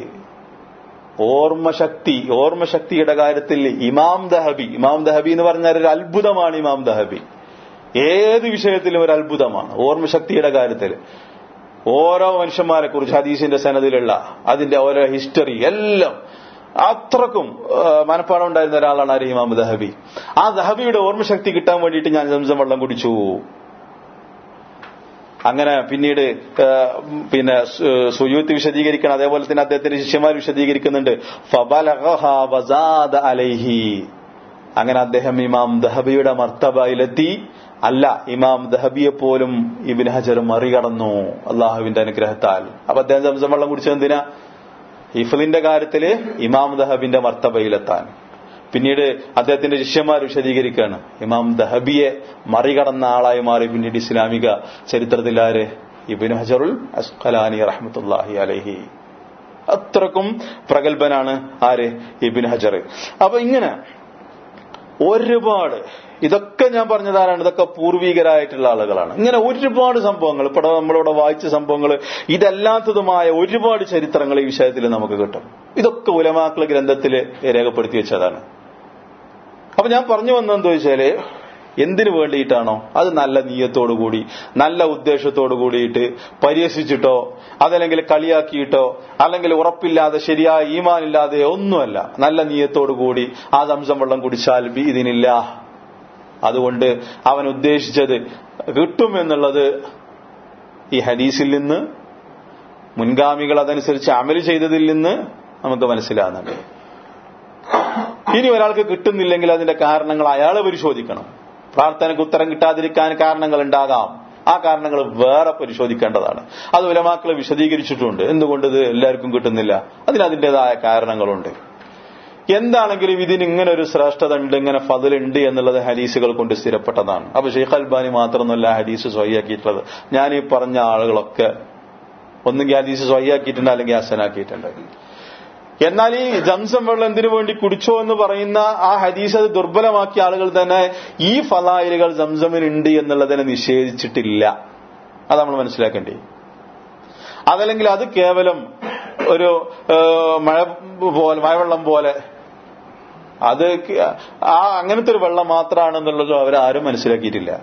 ഓർമ്മശക്തി ഓർമ്മശക്തിയുടെ കാര്യത്തിൽ ഇമാം ദഹബി ഇമാം ദഹബി എന്ന് പറഞ്ഞാൽ ഒരു അത്ഭുതമാണ് ഇമാം ദഹബി ഏത് വിഷയത്തിലും ഒരു അത്ഭുതമാണ് ഓർമ്മശക്തിയുടെ കാര്യത്തിൽ ഓരോ മനുഷ്യന്മാരെ കുറിച്ച് ഹദീസിന്റെ സനദിലുള്ള അതിന്റെ ഓരോ ഹിസ്റ്ററി എല്ലാം അത്രക്കും മനപ്പാടം ഉണ്ടായിരുന്ന ഒരാളാണ് ആര് ഇമാം ദഹബി ആ ദഹബിയുടെ ഓർമ്മശക്തി കിട്ടാൻ വേണ്ടിയിട്ട് ഞാൻ സംസം വെള്ളം കുടിച്ചു അങ്ങനെ പിന്നീട് പിന്നെ സുയൂത്ത് വിശദീകരിക്കണം അതേപോലെ തന്നെ അദ്ദേഹത്തിന്റെ ശിഷ്യന്മാർ വിശദീകരിക്കുന്നുണ്ട് അലൈഹി അങ്ങനെ അദ്ദേഹം ഇമാം ദഹബിയുടെ മർത്തബയിലെത്തി അല്ല ഇമാം ദഹബിയെ പോലും ഇബിൻ ഹജർ മറികടന്നു അള്ളാഹുവിന്റെ അനുഗ്രഹത്താൽ അപ്പൊ അദ്ദേഹം സംസം വെള്ളം കുടിച്ചത് എന്തിനാ ഹിഫലിന്റെ കാര്യത്തില് ഇമാം ദഹബിന്റെ മർത്തബയിലെത്താൻ പിന്നീട് അദ്ദേഹത്തിന്റെ ശിഷ്യന്മാർ വിശദീകരിക്കുകയാണ് ഇമാം ദഹബിയെ മറികടന്ന ആളായി മാറി പിന്നീട് ഇസ്ലാമിക ചരിത്രത്തിൽ ആര് ഇബിൻ ഹജറുൽ അസ്ഖലാനി റഹ്മത്തുല്ലാഹി അലഹി അത്രക്കും പ്രഗത്ഭനാണ് ആര് ഇബിൻ ഹജർ അപ്പൊ ഇങ്ങനെ ഒരുപാട് ഇതൊക്കെ ഞാൻ പറഞ്ഞതാരാണ് ഇതൊക്കെ പൂർവികരായിട്ടുള്ള ആളുകളാണ് ഇങ്ങനെ ഒരുപാട് സംഭവങ്ങൾ ഇപ്പോൾ നമ്മളിവിടെ വായിച്ച സംഭവങ്ങൾ ഇതല്ലാത്തതുമായ ഒരുപാട് ചരിത്രങ്ങൾ ഈ വിഷയത്തിൽ നമുക്ക് കിട്ടും ഇതൊക്കെ ഉലമാക്കള ഗ്രന്ഥത്തിൽ രേഖപ്പെടുത്തി വെച്ചതാണ് അപ്പൊ ഞാൻ പറഞ്ഞു വന്നതെന്ന് ചോദിച്ചാല് എന്തിനു വേണ്ടിയിട്ടാണോ അത് നല്ല നീയത്തോടു കൂടി നല്ല ഉദ്ദേശത്തോടു കൂടിയിട്ട് പരിഹസിച്ചിട്ടോ അതല്ലെങ്കിൽ കളിയാക്കിയിട്ടോ അല്ലെങ്കിൽ ഉറപ്പില്ലാതെ ശരിയായ ഈമാനില്ലാതെ ഒന്നുമല്ല നല്ല നീയത്തോടു കൂടി ആ സംസം വെള്ളം കുടിച്ചാൽ ഇതിനില്ല അതുകൊണ്ട് അവൻ ഉദ്ദേശിച്ചത് കിട്ടും എന്നുള്ളത് ഈ ഹദീസിൽ നിന്ന് മുൻഗാമികൾ അതനുസരിച്ച് അമല് ചെയ്തതിൽ നിന്ന് നമുക്ക് മനസ്സിലാകുന്നുണ്ട് ഇനി ഒരാൾക്ക് കിട്ടുന്നില്ലെങ്കിൽ അതിന്റെ കാരണങ്ങൾ അയാൾ പരിശോധിക്കണം പ്രാർത്ഥനയ്ക്ക് ഉത്തരം കിട്ടാതിരിക്കാൻ കാരണങ്ങൾ ഉണ്ടാകാം ആ കാരണങ്ങൾ വേറെ പരിശോധിക്കേണ്ടതാണ് അത് ഉലമാക്കൾ വിശദീകരിച്ചിട്ടുണ്ട് എന്തുകൊണ്ട് ഇത് എല്ലാവർക്കും കിട്ടുന്നില്ല അതിന് അതിന്റേതായ കാരണങ്ങളുണ്ട് എന്താണെങ്കിലും ഇതിന് ഇങ്ങനെ ഒരു ശ്രേഷ്ഠത ഉണ്ട് ഇങ്ങനെ ഫതിലുണ്ട് എന്നുള്ളത് ഹദീസുകൾ കൊണ്ട് സ്ഥിരപ്പെട്ടതാണ് അപ്പൊ ഷെയ്ഖ് അൽബാനി മാത്രമൊന്നുമല്ല ഹദീസ് സ്വയ്യാക്കിയിട്ടുള്ളത് ഞാൻ ഈ പറഞ്ഞ ആളുകളൊക്കെ ഒന്നുകിൽ ഹദീസ് സ്വയ്യാക്കിയിട്ടുണ്ട് അല്ലെങ്കിൽ ഹസനാക്കിയിട്ടുണ്ട് എന്നാൽ ഈ ജംസം വെള്ളം എന്തിനു വേണ്ടി കുടിച്ചോ എന്ന് പറയുന്ന ആ ഹദീസ് അത് ദുർബലമാക്കിയ ആളുകൾ തന്നെ ഈ ഫലായിലുകൾ സംസമിനുണ്ട് എന്നുള്ളതിനെ നിഷേധിച്ചിട്ടില്ല അത് നമ്മൾ മനസ്സിലാക്കേണ്ടി അതല്ലെങ്കിൽ അത് കേവലം ഒരു മഴ പോലെ മഴവെള്ളം പോലെ അത് ആ അങ്ങനത്തെ ഒരു വെള്ളം മാത്രമാണെന്നുള്ളതും അവരാരും മനസ്സിലാക്കിയിട്ടില്ല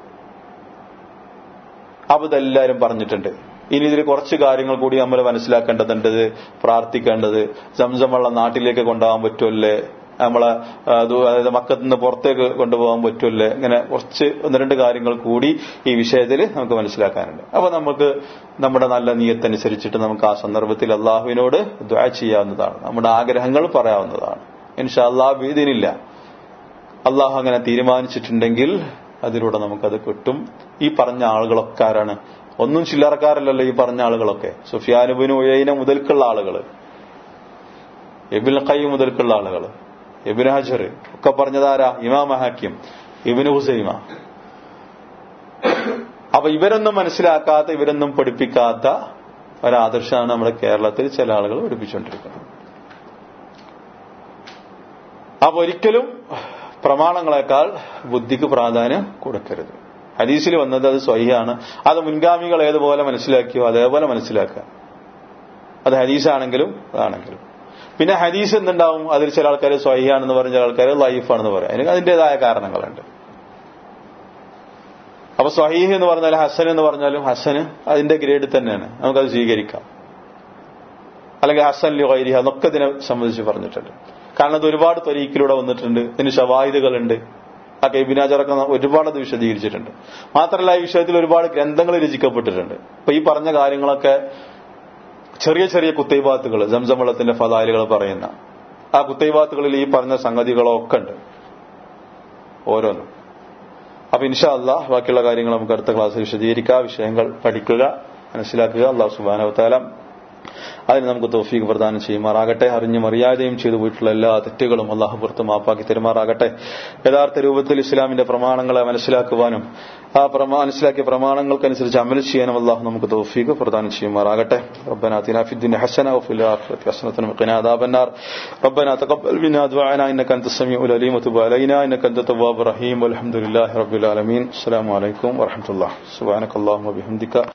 അപ്പൊ ഇതെല്ലാരും പറഞ്ഞിട്ടുണ്ട് ഇനി ഇതിൽ കുറച്ച് കാര്യങ്ങൾ കൂടി നമ്മൾ മനസ്സിലാക്കേണ്ടതുണ്ട് പ്രാർത്ഥിക്കേണ്ടത് സംസം വെള്ളം നാട്ടിലേക്ക് കൊണ്ടുപോകാൻ പറ്റുമല്ലേ നമ്മളെ അതായത് മക്കത്ത് നിന്ന് പുറത്തേക്ക് കൊണ്ടുപോകാൻ പറ്റുമല്ലേ ഇങ്ങനെ കുറച്ച് ഒന്ന് രണ്ട് കാര്യങ്ങൾ കൂടി ഈ വിഷയത്തിൽ നമുക്ക് മനസ്സിലാക്കാനുണ്ട് അപ്പൊ നമുക്ക് നമ്മുടെ നല്ല നീയത്തനുസരിച്ചിട്ട് നമുക്ക് ആ സന്ദർഭത്തിൽ അള്ളാഹുവിനോട് ദ്വാ ചെയ്യാവുന്നതാണ് നമ്മുടെ ആഗ്രഹങ്ങൾ പറയാവുന്നതാണ് ഇൻഷാ അള്ളാഹ് ഇതിനില്ല അള്ളാഹു അങ്ങനെ തീരുമാനിച്ചിട്ടുണ്ടെങ്കിൽ അതിലൂടെ നമുക്കത് കിട്ടും ഈ പറഞ്ഞ ആളുകളൊക്കെ ആരാണ് ഒന്നും ചില്ലറക്കാരല്ലല്ലോ ഈ പറഞ്ഞ ആളുകളൊക്കെ സുഫിയാനുബിന് ഉയൈന മുതൽക്കുള്ള ആളുകൾ എബിൻ ഖൈ മുതൽക്കുള്ള ആളുകൾ എബിൻ ഹജർ ഒക്കെ പറഞ്ഞതാരാ ഇമാം ഹക്കിം ഇബിന് ഹുസൈമ അപ്പൊ ഇവരൊന്നും മനസ്സിലാക്കാത്ത ഇവരൊന്നും പഠിപ്പിക്കാത്ത ഒരാദർശമാണ് നമ്മുടെ കേരളത്തിൽ ചില ആളുകൾ പഠിപ്പിച്ചുകൊണ്ടിരിക്കുന്നത് അപ്പൊ ഒരിക്കലും പ്രമാണങ്ങളെക്കാൾ ബുദ്ധിക്ക് പ്രാധാന്യം കൊടുക്കരുത് ഹദീസിൽ വന്നത് അത് സ്വയ്യാണ് അത് മുൻഗാമികൾ ഏതുപോലെ മനസ്സിലാക്കിയോ അതേപോലെ മനസ്സിലാക്കുക അത് ഹദീസാണെങ്കിലും അതാണെങ്കിലും പിന്നെ ഹദീസ് എന്തുണ്ടാവും അതിൽ ചില ആൾക്കാർ സ്വയ്യാണെന്ന് പറഞ്ഞ ആൾക്കാർ ലൈഫാണെന്ന് പറയാം അതിന് അതിന്റേതായ കാരണങ്ങളുണ്ട് അപ്പൊ സ്വഹീഹ് എന്ന് പറഞ്ഞാൽ ഹസൻ എന്ന് പറഞ്ഞാലും ഹസന് അതിന്റെ ഗ്രേഡ് തന്നെയാണ് നമുക്കത് സ്വീകരിക്കാം അല്ലെങ്കിൽ ഹസൻ ലി വൈരിഹ എന്നൊക്കെ ഇതിനെ സംബന്ധിച്ച് പറഞ്ഞിട്ടുണ്ട് കാരണം ഇത് ഒരുപാട് ത്വരീക്കിലൂടെ വന്നിട്ടുണ്ട് ഇതിന് ഷവാഹിദുകളുണ്ട് ആ കൈബിനാചാറൊക്കെ ഒരുപാട് അത് വിശദീകരിച്ചിട്ടുണ്ട് മാത്രമല്ല ഈ വിഷയത്തിൽ ഒരുപാട് ഗ്രന്ഥങ്ങൾ രചിക്കപ്പെട്ടിട്ടുണ്ട് അപ്പൊ ഈ പറഞ്ഞ കാര്യങ്ങളൊക്കെ ചെറിയ ചെറിയ കുത്തൈബാത്തുകൾ സംസം വെള്ളത്തിന്റെ ഫതാലുകൾ പറയുന്ന ആ കുത്തൈബാത്തുകളിൽ ഈ പറഞ്ഞ സംഗതികളൊക്കെ ഉണ്ട് ഓരോന്നും അപ്പൊ ഇൻഷാ അല്ലാഹ് ബാക്കിയുള്ള കാര്യങ്ങൾ നമുക്ക് അടുത്ത ക്ലാസ്സിൽ വിശദീകരിക്കുക വിഷയങ്ങൾ പഠിക്കുക മനസ്സിലാക്കുക അള്ളാഹു സുബാനവത്താല അതിന് നമുക്ക് തോഫീക്ക് പ്രദാനം ചെയ്യുമാറാകട്ടെ അറിഞ്ഞും അറിയാതെയും ചെയ്തു പോയിട്ടുള്ള എല്ലാ തെറ്റുകളും അള്ളാഹു പുറത്ത് മാപ്പാക്കി തരുമാറാകട്ടെ യഥാർത്ഥ രൂപത്തിൽ ഇസ്ലാമിന്റെ പ്രമാണങ്ങളെ മനസ്സിലാക്കുവാനും ആ പ്രമാ മനസ്സിലാക്കിയ പ്രമാണങ്ങൾക്കനുസരിച്ച് അമൽ ചെയ്യാനും അള്ളാഹു നമുക്ക് തോഫീക്ക് പ്രദാനം ചെയ്യുമാറാകട്ടെ ربنا آتنا في الدنيا حسنة وفي الآخرة حسنة وقنا عذاب النار ربنا تقبل منا دعاءنا إنك أنت السميع العليم وتب علينا إنك أنت التواب الرحيم والحمد لله رب العالمين السلام عليكم ورحمة الله سبحانك اللهم وبحمدك